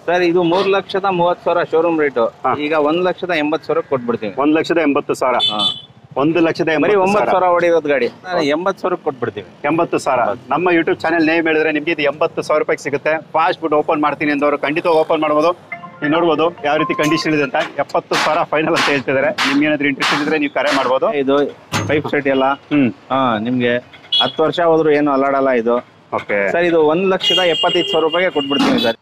Sir ಇದು ಮೂರ್ ಲಕ್ಷದ ಮೂವತ್ ಸಾವಿರ ಶೋರೂಮ್ ರೇಟ್ ಹಾ. ಈಗ ಒಂದ್ ಲಕ್ಷದ ಎಂಬತ್ ಸಾವಿರ ಕೊಟ್ಬಿಡ್ತೀವಿ ಒಂದ್ ಲಕ್ಷದ ಎಂಬತ್ತು ಸಾವಿರ ಹಾ. ಒಂದು ಲಕ್ಷದ ಬರೀ ಎಂಬತ್ತು ಒಂಬತ್ ಸಾವಿರ ಸಾವಿರ ಹೊಡಿರೋದು ಗಾಡಿ ನಾನು ಎಂಬತ್ ಸಾವಿರ ಕೊಟ್ಬಿಡ್ತೀವಿ ಎಂಬತ್ತು ಸಾವಿರ ನಮ್ಮ ಯೂಟ್ಯೂಬ್ ಚಾನೆಲ್ ನೇಮ್ ಹೇಳಿದ್ರೆ ನಿಮ್ಗೆ ಇದು ಎಂಬತ್ತು ಸಾವಿರ ರೂಪಾಯಿ ಸಿಗುತ್ತೆ ಫಾಸ್ಟ್ ಫುಡ್ ಓಪನ್ ಮಾಡ್ತೀನಿ ಅಂದವರು ಖಂಡಿತ ಓಪನ್ ಮಾಡ್ಬೋದು ನೀವು ನೋಡ್ಬೋದು ಯಾವ ರೀತಿ ಕಂಡೀಷನ್ ಇದೆ ಅಂತ ಎಪ್ಪತ್ತು ಸಾವಿರ ಫೈನಲ್ ಅಂತ ಹೇಳ್ತಿದ್ದಾರೆ ನಿಮ್ಗೆ ಏನಾದ್ರು ಇಂಟ್ರೆಸ್ಟ್ ಇದ್ರೆ ನೀವು ಕರೆ ಮಾಡ್ಬೋದು ಇದು ಪೈಪ್ ಸೆಟ್ ಎಲ್ಲ ಹ್ಮ್ ಹಾ ನಿಮ್ಗೆ ಹತ್ತು ವರ್ಷ ಹೋದ್ರು ಏನು ಅಲ್ಲಾಡಲ್ಲ ಇದು ಓಕೆ ಸರ್ ಇದು ಒಂದ್ ಲಕ್ಷದ ಎಪ್ಪತ್ತೈದು ಸಾವಿರ ರೂಪಾಯಿಗೆ ಕೊಟ್ಬಿಡ್ತೀನಿ ಸರ್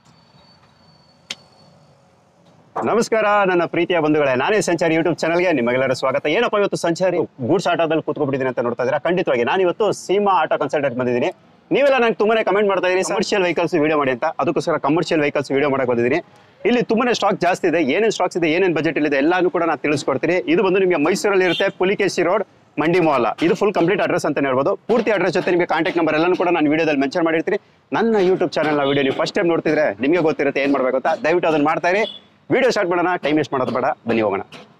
ನಮಸ್ಕಾರ ನನ್ನ ಪ್ರೀತಿಯ ಬಂಧುಗಳೇ ನಾನೇ ಸಂಚಾರಿ ಯೂಟ್ಯೂಬ್ ಚಾನಲ್ಗೆ ನಿಮಗೆಲ್ಲರ ಸ್ವಾಗತ ಏನಪ್ಪ ಇವತ್ತು ಸಂಚಾರಿ ಗೂಡ್ಸ್ ಆಟೋದಲ್ಲಿ ಕೂತ್ಕೊಬಿಟ್ಟಿದ್ದೀನಿ ಅಂತ ನೋಡ್ತಾ ಇದ್ದೀರಾ ಖಂಡಿತವಾಗಿ ನಾನು ಇವತ್ತು ಸೀಮಾ ಆಟೋ ಕನ್ಸಲ್ಟೆಂಟ್ ಬಂದಿದ್ದೀನಿ ನೀವೆಲ್ಲ ನಂಗೆ ತುಂಬಾನೇ ಕಮೆಂಟ್ ಮಾಡ್ತಾ ಇದ್ದೀರಿ ಕಮರ್ಷಿಯಲ್ ವೆಹಿಕಲ್ಸ್ ವಿಡಿಯೋ ಮಾಡಿ ಅಂತ ಅದಕ್ಕೋಸ್ಕರ ಕಮರ್ಷಿಯಲ್ ವೆಹಿಕಲ್ಸ್ ವಿಡಿಯೋ ಮಾಡಕ್ಕೆ ಬಂದಿದ್ದೀನಿ ಇಲ್ಲಿ ತುಂಬಾನೇ ಸ್ಟಾಕ್ ಜಾಸ್ತಿ ಇದೆ ಏನೇನು ಸ್ಟಾಕ್ಸ್ ಇದೆ ಏನೇನು ಬಜೆಟ್ ಇದೆ ಎಲ್ಲಾನು ಕೂಡ ನಾನು ತಿಳಿಸ್ಕೊಡ್ತೀನಿ ಇದು ಬಂದು ನಿಮಗೆ ಮೈಸೂರಲ್ಲಿ ಇರುತ್ತೆ ಪುಲಿಕೇಶಿ ರೋಡ್ ಮಂಡಿ ಮಾಲ್ ಇದು ಫುಲ್ ಕಂಪ್ಲೀಟ್ ಅಡ್ರೆಸ್ ಅಂತ ಹೇಳ್ಬೋದು ಪೂರ್ತಿ ಅಡ್ರೆಸ್ ಜೊತೆ ನಿಮಗೆ ಕಾಂಟ್ಯಾಕ್ಟ್ ನಂಬರ್ ಎಲ್ಲಾನು ಕೂಡ ನಾನು ವಿಡಿಯೋದಲ್ಲಿ ಮೆನ್ಷನ್ ಮಾಡಿರ್ತೀನಿ ನನ್ನ ಯೂಟ್ಯೂಬ್ ಚಾನಲ್ನ ವಿಡಿಯೋ ನೀವು ಫಸ್ಟ್ ಟೈಮ್ ನೋಡ್ತಿದ್ರೆ ನಿಮಗೆ ಗೊತ್ತಿರುತ್ತೆ ಏನು ಮಾಡಬೇಕು ಅಂತ ದಯವಿಟ್ಟು ಅದನ್ನ ಮಾಡ್ತಾ ಇರಿ ವಿಡಿಯೋ ಸ್ಟಾರ್ಟ್ ಮಾಡೋಣ ಟೈಮ್ ವೇಸ್ಟ್ ಮಾಡೋದು ಬೇಡ ಬನ್ನಿ ಹೋಗೋಣ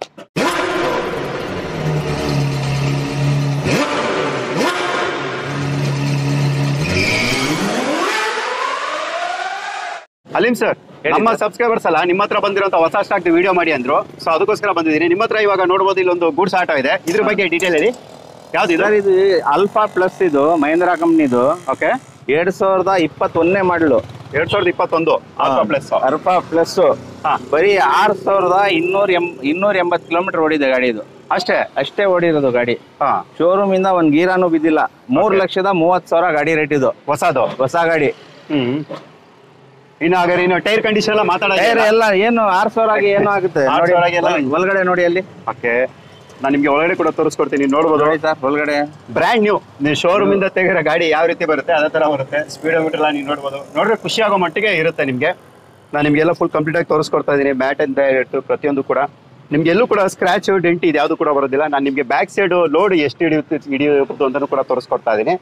ಅಲೀಂ ಸರ್ ಹೇಳಿ ನಮ್ಮ sir. ಸಬ್ಸ್ಕ್ರೈಬರ್ಸ್ ಅಲ್ಲ ನಿಮ್ಮ ಹತ್ರ ಬಂದಿರೋಂಥ ಹೊಸ ಸ್ಟಾಕ್ ವಿಡಿಯೋ ಮಾಡಿ ಅಂದ್ರು ಸೊ ಅದಕ್ಕೋಸ್ಕರ ಬಂದಿದ್ದೀನಿ ನಿಮ್ಮ ಹತ್ರ ಇವಾಗ ನೋಡ್ಬೋದು ಇಲ್ಲೊಂದು ಗೂಡ್ಸ್ ಆಟೋ ಇದೆ ಇದ್ರ ಬಗ್ಗೆ ಡೀಟೇಲ್ ಹೇಳಿ ಯಾವ್ದು ಸರ್ ಇದು ಅಲ್ಫಾ ಪ್ಲಸ್ ಇದು ಮಹೇಂದ್ರ ಕಂಪ್ನಿದು ಓಕೆ ಎರಡ್ ಸಾವಿರದ ಇಪ್ಪತ್ತೊಂದನೇ ಮಾಡಲು ಎರಡ್ ಸಾವಿರದ ಇಪ್ಪತ್ತೊಂದು ಆಲ್ಫಾ ಪ್ಲಸ್ ಅಲ್ಫಾ ಪ್ಲಸ್ ಹಾ. ಬರೀ ಆರ್ ಸಾವಿರದ ಇನ್ನೂರ ಎಂ ಇನ್ನೂರ ಎಂಬತ್ತು ಕಿಲೋಮೀಟರ್ ಓಡಿದೆ ಗಾಡಿ ಇದು ಅಷ್ಟೇ ಅಷ್ಟೇ ಓಡಿರೋದು ಗಾಡಿ ಹಾ ಶೋರೂಮ್ ಇಂದ ಒಂದ್ ಗೀರಾನು ಬಿದ್ದಿಲ್ಲ ಮೂರ್ Okay. ಲಕ್ಷದ ಮೂವತ್ ಸಾವಿರ ಗಾಡಿ ರೇಟ್ ಇದು ಹೊಸದು ಹೊಸ ಗಾಡಿ ಹ್ಮ್ ಇನ್ನು ಹಾಗಾದ್ರೆ ಇನ್ನು ಟೈರ್ ಕಂಡೀಷನ್ ಎಲ್ಲ ಟೈರ್ ಮಾತಾಡೋದು ಎಲ್ಲ ಏನು ಆರ್ ಸಾವಿರ ಆಗಿ ಏನು ಆಗುತ್ತೆ ಆರ್ ನೋಡಿ, ಸಾವಿರ ಆಗಿ ಎಲ್ಲ- ಒಳ- ಒಳಗಡೆ ನೋಡಿ ಅಲ್ಲಿ ಓಕೆ ನಾನು ನಿಮ್ಗೆ ಒಳಗಡೆ ಕೂಡ ತೋರಿಸ್ಕೊಡ್ತೀನಿ ನೋಡ್ಬೋದು ನೋಡಿ ಸರ್ ಒಳಗಡೆ ಬ್ರ್ಯಾಂಡ್ ನ್ಯೂ ನೀವು ಶೋರೂಮ್ ಇಂದ ತೆಗಿರೋ ಗಾಡಿ ಯಾವ ರೀತಿ ಬರುತ್ತೆ ಅದೇ ತರ ಬರುತ್ತೆ ಸ್ಪೀಡೋಮೀಟರ್ ಎಲ್ಲ ನೀವು ನೋಡ್ಬೋದು ನೋಡ್ರೆ ಖುಷಿ ಆಗೋ ಮಟ್ಟಿಗೆ ಇರುತ್ತೆ ನಿಮ್ಗೆ ನಾನು ನಿಮ್ಗೆಲ್ಲ ಫುಲ್ ಕಂಪ್ಲೀಟ್ ಆಗಿ ತೋರಿಸ್ಕೊಡ್ತಾ ಇದ್ದೀನಿ ಬ್ಯಾಟ್ ಅಂತ ಇಟ್ಟು ಪ್ರತಿಯೊಂದು ಕೂಡ ನಿಮ್ಗೆ ಎಲ್ಲೂ ಕೂಡ ಸ್ಕ್ರಾಚ್ ಡೆಂಟ್ ಇದು ಯಾವುದು ಕೂಡ ಬರೋದಿಲ್ಲ ನಾನು ನಿಮ್ಗೆ ಬ್ಯಾಕ್ ಸೈಡ್ ಲೋಡ್ ಎಷ್ಟು ಹಿಡಿಯುತ್ತೆ ಹಿಡಿಯುತ್ತೆ ಅಂತಾನು ಕೂಡ ತೋರಿಸ್ಕೊಡ್ತಾ ಇದ್ದೀನಿ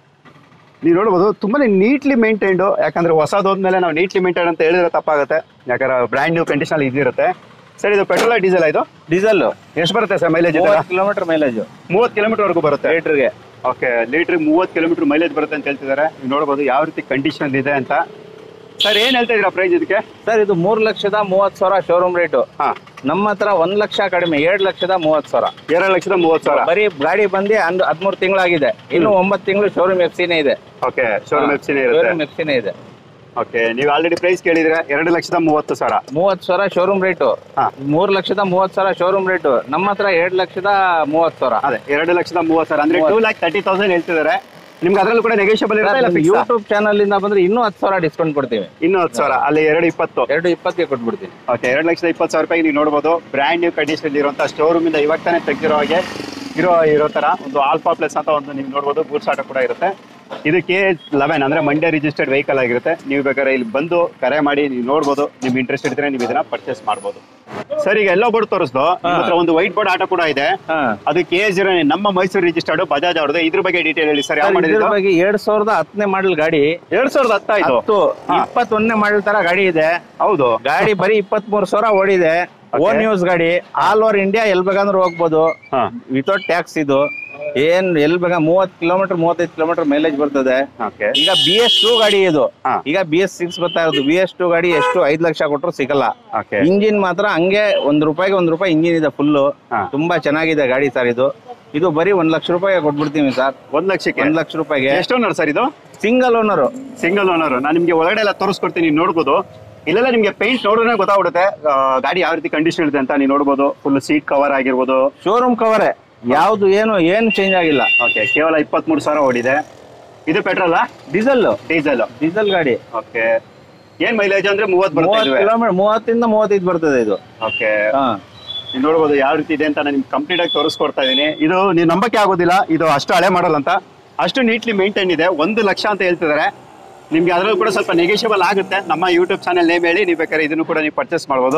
ನೀವು ನೋಡ್ಬೋದು ತುಂಬಾನೇ ನೀಟ್ಲಿ ಮೇಂಟೈನ್ಡ್ ಯಾಕಂದ್ರೆ ಹೊಸದೋದ್ಮೇಲೆ ನಾವು ನೀಟ್ಲಿ ಮೇಂಟೈನ್ ಅಂತ ಹೇಳಿದ್ರೆ ತಪ್ಪಾಗುತ್ತೆ ಯಾಕಂದ್ರೆ ಬ್ರ್ಯಾಂಡ್ ನ್ಯೂ ಕಂಡೀಷನ್ ಇದಿರುತ್ತೆ ಸರ್ ಇದು ಪೆಟ್ರೋಲ್ ಡೀಸೆಲ್ ಇದು ಡೀಸೆಲ್ ಎಷ್ಟು ಬರುತ್ತೆ ಸರ್ ಮೈಲೇಜ್ ಮೂವತ್ತು ಕಿಲೋಮೀಟರ್ ಮೈಲೇಜ್ ಮೂವತ್ತು ಕಿಲೋಮೀಟರ್ ವರೆಗೂ ಬರುತ್ತೆ ಲೀಟರ್ಗೆ ಓಕೆ ಲೀಟರ್ ಮೂವತ್ತು ಕಿಲೋಮೀಟರ್ ಮೈಲೇಜ್ ಬರುತ್ತೆ ಅಂತ ಹೇಳ್ತಿದ್ದಾರೆ ನೀವು ನೋಡ್ಬೋದು ಯಾವ ರೀತಿ ಕಂಡೀಷನ್ ಇದೆ ಅಂತ ಸರ್ ಏನ್ ಹೇಳ್ತಾ ಇದೀರಾ ಪ್ರೈಸ್ ಇದಕ್ಕೆ ಸರ್ ಇದು ಮೂರ್ ಲಕ್ಷದ ಮೂವತ್ ಸಾವಿರ ಶೋರೂಮ್ ರೇಟು ಹಾ ನಮ್ಮ ಹತ್ರ ಒಂದ್ ಲಕ್ಷ ಕಡಿಮೆ ಎರಡ್ ಲಕ್ಷದ ಮೂವತ್ ಸಾವಿರ ಎರಡು ಲಕ್ಷದ ಮೂವತ್ತು ಸಾವಿರ ಬರೀ ಗಾಡಿ ಬಂದು ಹದ್ ಹದ್ಮೂರು ತಿಂಗಳಾಗಿದೆ ಇನ್ನು ಒಂಬತ್ತು ತಿಂಗಳು ಶೋರೂಮ್ ಎಫ್ ಸಿನೇ ಇದೆ ಓಕೆ ಶೋರೂಮ್ ಎಫ್ ಇರುತ್ತೆ ಶೋರೂಮ್ ಎಫ್ ಸಿನೇ ಇದೆ ಓಕೆ ನೀವು ಆಲ್ರೆಡಿ ಪ್ರೈಸ್ ಕೇಳಿದ್ರೆ ಎರಡು ಲಕ್ಷದ ಮೂವತ್ತು ಸಾವಿರ ಮೂವತ್ ಸಾವಿರ ಶೋರೂಮ್ ರೇಟು ಹಾ ಮೂರ್ ಲಕ್ಷದ ಮೂವತ್ ಸಾವಿರ ಶೋರೂಮ್ ರೇಟು ನಮ್ಮ ಹತ್ರ ಎರಡ್ ಲಕ್ಷದ ಮೂವತ್ ಸಾವಿರ ಅದೇ ಎರಡು ಲಕ್ಷದ ಮೂವತ್ತು ಸಾವಿರ ಅಂದ್ರೆ ಟೂ ಲ್ಯಾಕ್ ತರ್ಟಿ ತೌಸಂಡ್ ಹೇಳ್ತಿದ್ದಾರೆ ನಿಮ್ಗೆ ಅದರಲ್ಲೂ ಕೂಡ ನೆಗೋಷಿಯಬಲ್ ಇರುತ್ತೆ ಇಲ್ಲ ಫಿಕ್ಸ್ ಯೂಟ್ಯೂಬ್ ಚಾನಲ್ ಇಂದ ಬಂದ್ರೆ ಇನ್ನೂ ಹತ್ತು ಸಾವಿರ ಡಿಸ್ಕೌಂಟ್ ಕೊಡ್ತೀವಿ ಇನ್ನೂ ಹತ್ತು ಸಾವಿರ ಅಲ್ಲಿ ಎರಡು ಇಪ್ಪತ್ತು ಎರಡು ಇಪ್ಪತ್ತಿಗೆ ಕೊಟ್ಬಿಡ್ತೀನಿ ಓಕೆ ಎರಡು ಲಕ್ಷದ ಇಪ್ಪತ್ತು ಸಾವಿರ ರೂಪಾಯಿ ನೀವು ನೋಡ್ಬೋದು ಬ್ರ್ಯಾಂಡ್ ನ್ಯೂ ಕಂಡೀಷನ್ ಇರುವಂಥ ಶೋರೂಮ್ ಇಂದ ಇವಾಗ ತಾನೇ ತೆಗ್ದಿರೋ ಹಾಗೆ ಇರೋ ಇರೋ ತರ ಒಂದು ಆಲ್ಫಾ ಪ್ಲಸ್ ಅಂತ ಒಂದು ನೀವು ನೋಡ್ಬೋದು ಗೂಡ್ಸ್ ಆಟೋ ಕೂಡ ಇರುತ್ತೆ ಇದು ಕೆ ಲೆವೆನ್ ಅಂದ್ರೆ ಮಂಡ್ಯ ರಿಜಿಸ್ಟರ್ಡ್ ವೆಹಿಕಲ್ ಆಗಿರುತ್ತೆ ನೀವು ಬೇಕಾದ್ರೆ ಇಲ್ಲಿ ಬಂದು ಕರೆ ಮಾಡಿ ನೀವು ನೋಡ್ಬೋದು ನಿಮ್ಗೆ ಇಂಟ್ರೆಸ್ಟ್ ಇದ್ರೆ ನೀವು ಇದನ್ನ ಪರ್ಚೇಸ್ ಮಾಡ್ಬೋದು ಸರ್ ಈಗ ಎಲ್ಲೋ ಬೋರ್ಡ್ ತೋರಿಸ್ದು ನಿಮ್ಮ ಹತ್ರ ಒಂದು ವೈಟ್ ಬೋರ್ಡ್ ಆಟೋ ಕೂಡ ಇದೆ ಹಾ ಅದು ಕೆ ಜೀರೋ ನಮ್ಮ ಮೈಸೂರು ರಿಜಿಸ್ಟರ್ಡ್ ಬಜಾಜ್ ಅವ್ರದ್ದು ಇದ್ರ ಬಗ್ಗೆ ಡೀಟೇಲ್ ಹೇಳಿ ಸರ್ ಯಾವ ಇದ್ರ ಮಾಡಿದ್ರು ಬಗ್ಗೆ ಎರಡ್ ಸಾವಿರದ ಹತ್ತನೇ ಮಾಡಲ್ ಗಾಡಿ ಎರಡ್ ಸಾವಿರದ ಹತ್ತಾಯ್ತು ಹತ್ತು ಹಾ. ಇಪ್ಪತ್ತೊಂದನೇ ಮಾಡಲ್ ತರ ಗಾಡಿ ಇದೆ ಹೌದು ಗಾಡಿ ಬರೀ ಇಪ್ಪತ್ತ್ ಮೂರು ಸಾವಿರ ಓಡಿದೆ Okay. ಓನ್ ಯೂಸ್ ಗಾಡಿ ಆಲ್ ಓವರ್ ಇಂಡಿಯಾ ಎಲ್ ಬೇಕಂದ್ರೆ ಹೋಗ್ಬೋದು ಹಾ ವಿತೌಟ್ ಟ್ಯಾಕ್ಸ್ ಇದು ಏನ್ ಎಲ್ ಬೇಗ ಮೂವತ್ ಕಿಲೋಮೀಟರ್ ಮೂವತ್ತೈದು ಕಿಲೋಮೀಟರ್ ಮೈಲೇಜ್ ಬರ್ತದೆ ಓಕೆ ಈಗ ಬಿ ಎಸ್ ಟೂ ಗಾಡಿ ಇದು ಹಾ. ಈಗ ಬಿ ಎಸ್ ಸಿಕ್ಸ್ ಬರ್ತಾ ಇರೋದು ಬಿ ಎಸ್ ಟೂ ಗಾಡಿ ಎಷ್ಟು ಐದ್ ಲಕ್ಷ ಕೊಟ್ಟರು ಸಿಗಲ್ಲ ಓಕೆ ಇಂಜಿನ್ ಮಾತ್ರ ಹಂಗೆ ಒಂದ್ ರೂಪಾಯಿಗೆ ಒಂದ್ ರೂಪಾಯಿ ಇಂಜಿನ್ ಇದೆ ಫುಲ್ ಹಾ. ತುಂಬಾ ಚೆನ್ನಾಗಿದೆ ಗಾಡಿ ಸರ್ ಇದು ಇದು ಬರೀ ಒಂದ್ ಲಕ್ಷ ರೂಪಾಯಿ ಕೊಟ್ಬಿಡ್ತೀವಿ ಸರ್ ಒಂದ್ ಲಕ್ಷಕ್ಕೆ ಒಂದ್ ಲಕ್ಷ ರೂಪಾಯಿಗೆ ಎಷ್ಟು ಓನರ್ ಸರ್ ಇದು ಸಿಂಗಲ್ ಓನರ್ ಸಿಂಗಲ್ ಓನರ್ ನಾನು ನಿಮ್ಗೆ ಒಳಗಡೆ ಎಲ್ಲ ತೋರಿಸ್ಕೊಡ್ತೀನಿ ನೀವು ನೋಡ್ಬೋದು ಇಲ್ಲೆಲ್ಲ ನಿಮ್ಗೆ ಪೇಂಟ್ ನೋಡಿದ್ರೆ ಗೊತ್ತಾಗ್ಬಿಡುತ್ತೆ ಆ, ಗಾಡಿ ಯಾವ ರೀತಿ ಕಂಡೀಷನ್ ಇದೆ ಅಂತ ನೀವು ನೋಡ್ಬೋದು ಫುಲ್ ಸೀಟ್ ಕವರ್ ಆಗಿರ್ಬೋದು ಶೋರೂಮ್ ಕವರೇ ಯಾವ್ದು ಏನು ಏನು ಚೇಂಜ್ ಆಗಿಲ್ಲ ಓಕೆ ಕೇವಲ ಇಪ್ಪತ್ಮೂರು ಸಾವಿರ ಓಡಿದೆ ಇದು ಪೆಟ್ರೋಲ್ ಡೀಸೆಲ್ ಡೀಸೆಲ್ ಡೀಸೆಲ್ ಗಾಡಿ ಓಕೆ ಏನ್ ಮೈಲೇಜ್ ಅಂದ್ರೆ ಮೂವತ್ ಬರುತ್ತೆ ಮೂವತ್ತು ಕಿಲೋಮೀಟರ್ ಮೂವತ್ತಿಂದ ಮೂವತ್ತೈದು ಬರ್ತದೆ ಇದು ಓಕೆ ಹಾ ನೀವು ನೋಡ್ಬೋದು ಯಾವ ರೀತಿ ಇದೆ ಅಂತ ನಾನು ನಿಮ್ಗೆ ಕಂಪ್ಲೀಟ್ ಆಗಿ ತೋರಿಸ್ಕೊಡ್ತಾ ಇದೀನಿ ಇದು ನೀವು ನಂಬಕ್ಕೆ ಆಗೋದಿಲ್ಲ ಇದು ಅಷ್ಟು ಹಳೆ ಮಾಡಲ್ ಅಂತ ಅಷ್ಟು ನೀಟ್ಲಿ ಮೇಂಟೈನ್ ಇದೆ ಒಂದು ಲಕ್ಷ ಅಂತ ಹೇಳ್ತಿದ್ದಾರೆ ನಿಮ್ಗೆ ಅದರಲ್ಲೂ ಕೂಡ ಸ್ವಲ್ಪ ನೆಗೆಷಿಯಬಲ್ ಆಗುತ್ತೆ ನಮ್ಮ ಯೂಟ್ಯೂಬ್ ಚಾನಲ್ ನೇಮ್ ಹೇಳಿ ನೀವು ಬೇಕಾದ್ರೆ ಇದನ್ನು ಕೂಡ ನೀವು ಪರ್ಚೇಸ್ ಮಾಡ್ಬೋದು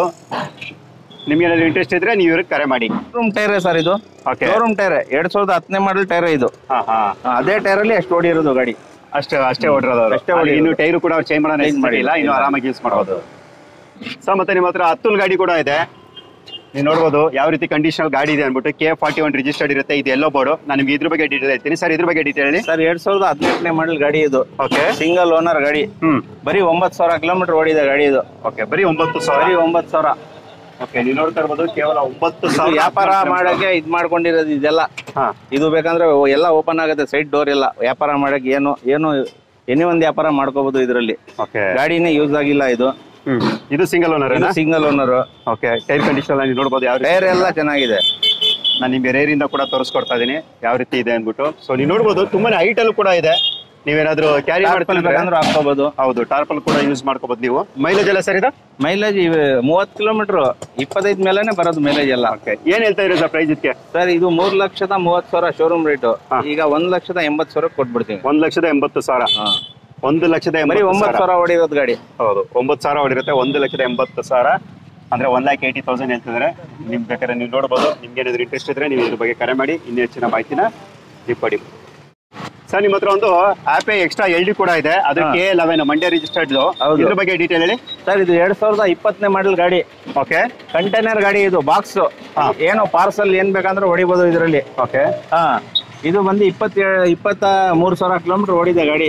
ನಿಮ್ಗೆ ಏನಾದ್ರು ಇಂಟ್ರೆಸ್ಟ್ ಇದ್ರೆ ನೀವು ಇವ್ರಿಗೆ ಕರೆ ಮಾಡಿ ಶೋರೂಮ್ ಟೈರ್ ಸರ್ ಇದು ಓಕೆ ಶೋರೂಮ್ ಟೈರ್ ಎರಡ್ ಸಾವಿರದ ಹತ್ತನೇ ಮಾಡಲ್ ಟೈರ್ ಇದು ಹಾ ಹಾ ಹಾ, ಅದೇ ಟೈರ್ ಅಲ್ಲಿ ಅಷ್ಟು ಓಡಿರೋದು ಗಾಡಿ ಅಷ್ಟೇ ಅಷ್ಟೇ ಹೊಡ್ರದವ್ರು ಅಷ್ಟೇ ಹೊಡ್ದಿರೋದು. ಇನ್ನು ಟೈರು ಕೂಡ ಅವ್ರು ಚೇಂಜ್ ಮಾಡೋಣ Change ಮಾಡಿಲ್ಲ ಇನ್ನು ಆರಾಮಾಗಿ ಯೂಸ್ ಮಾಡ್ಬೋದು ಸೊ ಮತ್ತೆ ನಿಮ್ಮ ಹತ್ರ ಹತ್ತುಲ್ ಗಾಡಿ ಕೂಡ ಇದೆ ನೀವು ನೋಡ್ಬೋದು ಯಾವ ರೀತಿ ಕಂಡೀಷನ್ ಗಾಡಿ ಇದೆ ಅನ್ಬಿಟ್ಟು ಕೆ ಫಾರ್ಟಿ ಒನ್ ರಿಜಿಸ್ಟರ್ಡ್ ಇರುತ್ತೆ ಇದು ಎಲ್ಲೋ ಬೋರ್ಡು ನಾನು ನಿಮ್ಗೆ ಇದ್ರ ಬಗ್ಗೆ ಡೀಟೇಲ್ ಹೇಳ್ತೀನಿ ಸರ್ ಇದ್ರ ಬಗ್ಗೆ ಡೀಟೇಲ್ ಹೇಳಿ ಸರ್ ಎರಡ್ ಸಾವಿರದ ಹದಿನೆಂಟನೇ ಮಾಡಲ್ ಗಾಡಿ ಇದು ಓಕೆ ಸಿಂಗಲ್ ಓನರ್ ಗಾಡಿ ಹ್ಮ್ ಬರೀ ಒಂಬತ್ತು ಸಾವಿರ ಕಿಲೋಮೀಟರ್ ಓಡಿದೆ ಗಾಡಿ ಇದು ಓಕೆ ಬರೀ ಒಂಬತ್ತು ಸಾವಿರ ಬರೀ ಒಂಬತ್ತು ಸಾವಿರ ಓಕೆ ನೀವು ನೋಡ್ತಾ ಇರ್ಬೋದು ಕೇವಲ ಒಂಬತ್ತು ಇದು ಸಾವಿರ ವ್ಯಾಪಾರ ಮಾಡಕ್ಕೆ ಇದ್ ಮಾಡ್ಕೊಂಡಿರೋದು ಇದೆಲ್ಲ ಹಾ ಇದು ಬೇಕಂದ್ರೆ ಎಲ್ಲ ಓಪನ್ ಆಗುತ್ತೆ ಸೈಡ್ ಡೋರ್ ಎಲ್ಲ ವ್ಯಾಪಾರ ಮಾಡಕ್ಕೆ ಏನು ಏನು ಎನಿ ಒಂದು ವ್ಯಾಪಾರ ಮಾಡ್ಕೋಬಹುದು ಇದರಲ್ಲಿ ಓಕೆ ಗಾಡಿನೇ ಯೂಸ್ ಆಗಿಲ್ಲ ಇದು ಹ್ಮ್ ಇದು ಸಿಂಗಲ್ ಓನರ್ ಇದು single owner okay tyre condition ನೀವು ನೋಡ್ಬೋದು ಯಾವ ರೀತಿ ಟೈರ್ ಎಲ್ಲ ಚೆನ್ನಾಗಿದೆ ನಾನು ನಿಮ್ಗೆ ರೇರಿಂದ ಕೂಡ ತೋರಿಸ್ಕೊಡ್ತಾ ಇದೀನಿ ಯಾವ ರೀತಿ ಇದೆ ಅಂದ್ಬಿಟ್ಟು ಸೊ ನೀವು ನೋಡ್ಬೋದು ತುಂಬಾನೇ ಹೈಟ್ ಅಲ್ಲಿ ಕೂಡ ಇದೆ ನೀವೇನಾದ್ರೂ ಕ್ಯಾರಿ Tarpal ಮಾಡ್ಕೊಂಡ್ರೆ ಬೇಕಂದ್ರೆ ಹಾಕೋಬಹುದು ಹೌದು ಟಾರ್ಪಲ್ ಕೂಡ ಯೂಸ್ ಮಾಡ್ಕೋಬಹುದು ನೀವು ಮೈಲೇಜ್ ಎಲ್ಲ ಸರ್ ಇದು ಮೈಲೇಜ್ ಮೂವತ್ತು ಕಿಲೋಮೀಟರ್ ಇಪ್ಪತ್ತೈದು ಮೇಲೆನೆ ಬರೋದು ಮೈಲೇಜ್ ಎಲ್ಲ ಓಕೆ ಏನ್ ಹೇಳ್ತಾ ಇರೋ ಸರ್ ಪ್ರೈಸ್ ಇದಕ್ಕೆ ಸರ್ ಇದು ಮೂರ್ ಲಕ್ಷದ ಮೂವತ್ ಸಾವಿರ ಶೋರೂಮ್ ರೇಟ್ ಹಾ. ಈಗ ಒಂದ್ ಲಕ್ಷದ ಎಂಬತ್ ಸಾವಿರ ಕೊಟ್ಬಿಡ್ತೀವಿ ಒಂದ್ ಲಕ್ಷದ ಎಂಬತ್ತು ಸಾವಿರ ಹಾ. ಒಂದು ಲಕ್ಷದ ಬರೀ ಎಂಬತ್ತು ಒಂಬತ್ತು ಸಾವಿರ ಸಾವಿರ ಹೊಡಿರೋದು ಗಾಡಿ ಹೌದು ಒಂಬತ್ತು ಸಾವಿರ ಹೊಡಿರುತ್ತೆ ಒಂದು ಲಕ್ಷದ ಎಂಬತ್ತು ಸಾವಿರ ಅಂದ್ರೆ ಒನ್ ಲ್ಯಾಕ್ ಏಯ್ಟಿ ತೌಸಂಡ್ ಹೇಳ್ತಿದ್ರೆ ನಿಮ್ ಬೇಕಾದ್ರೆ ನೀವು ನೋಡ್ಬೋದು ನಿಮ್ಗೆ ಏನಾದ್ರು ಇಂಟ್ರೆಸ್ಟ್ ಇದ್ರೆ ನೀವು ಇದ್ರ ಬಗ್ಗೆ ಕರೆ ಮಾಡಿ ಇನ್ನೂ ಹೆಚ್ಚಿನ ಮಾಹಿತಿನ ನೀವು ಪಡಿ ಸರ್ ನಿಮ್ಮ ಹತ್ರ ಒಂದು ಆಪೆ ಎಕ್ಸ್ಟ್ರಾ ಎಲ್ ಡಿ ಕೂಡ ಇದೆ ಅದು ಹಾ. ಕೆ ಲೆವೆನ್ ಮಂಡ್ಯ ರಿಜಿಸ್ಟರ್ಡ್ ಹೌದು. ಇದ್ರ ಬಗ್ಗೆ ಡೀಟೇಲ್ ಹೇಳಿ ಸರ್ ಇದು ಎರಡ್ ಸಾವಿರದ ಇಪ್ಪತ್ತನೇ ಮಾಡಲ್ ಗಾಡಿ ಓಕೆ ಕಂಟೈನರ್ ಗಾಡಿ ಇದು ಬಾಕ್ಸ್ ಹಾ. ಏನು ಪಾರ್ಸಲ್ ಏನ್ ಬೇಕಂದ್ರೆ ಹೊಡಿಬೋದು ಇದರಲ್ಲಿ ಓಕೆ ಹಾ ಇದು ಬಂದು ಇಪ್ಪತ್ತೇಳು ಇಪ್ಪತ್ತ ಮೂರು ಸಾವಿರ ಕಿಲೋಮೀಟರ್ ಓಡಿದೆ ಗಾಡಿ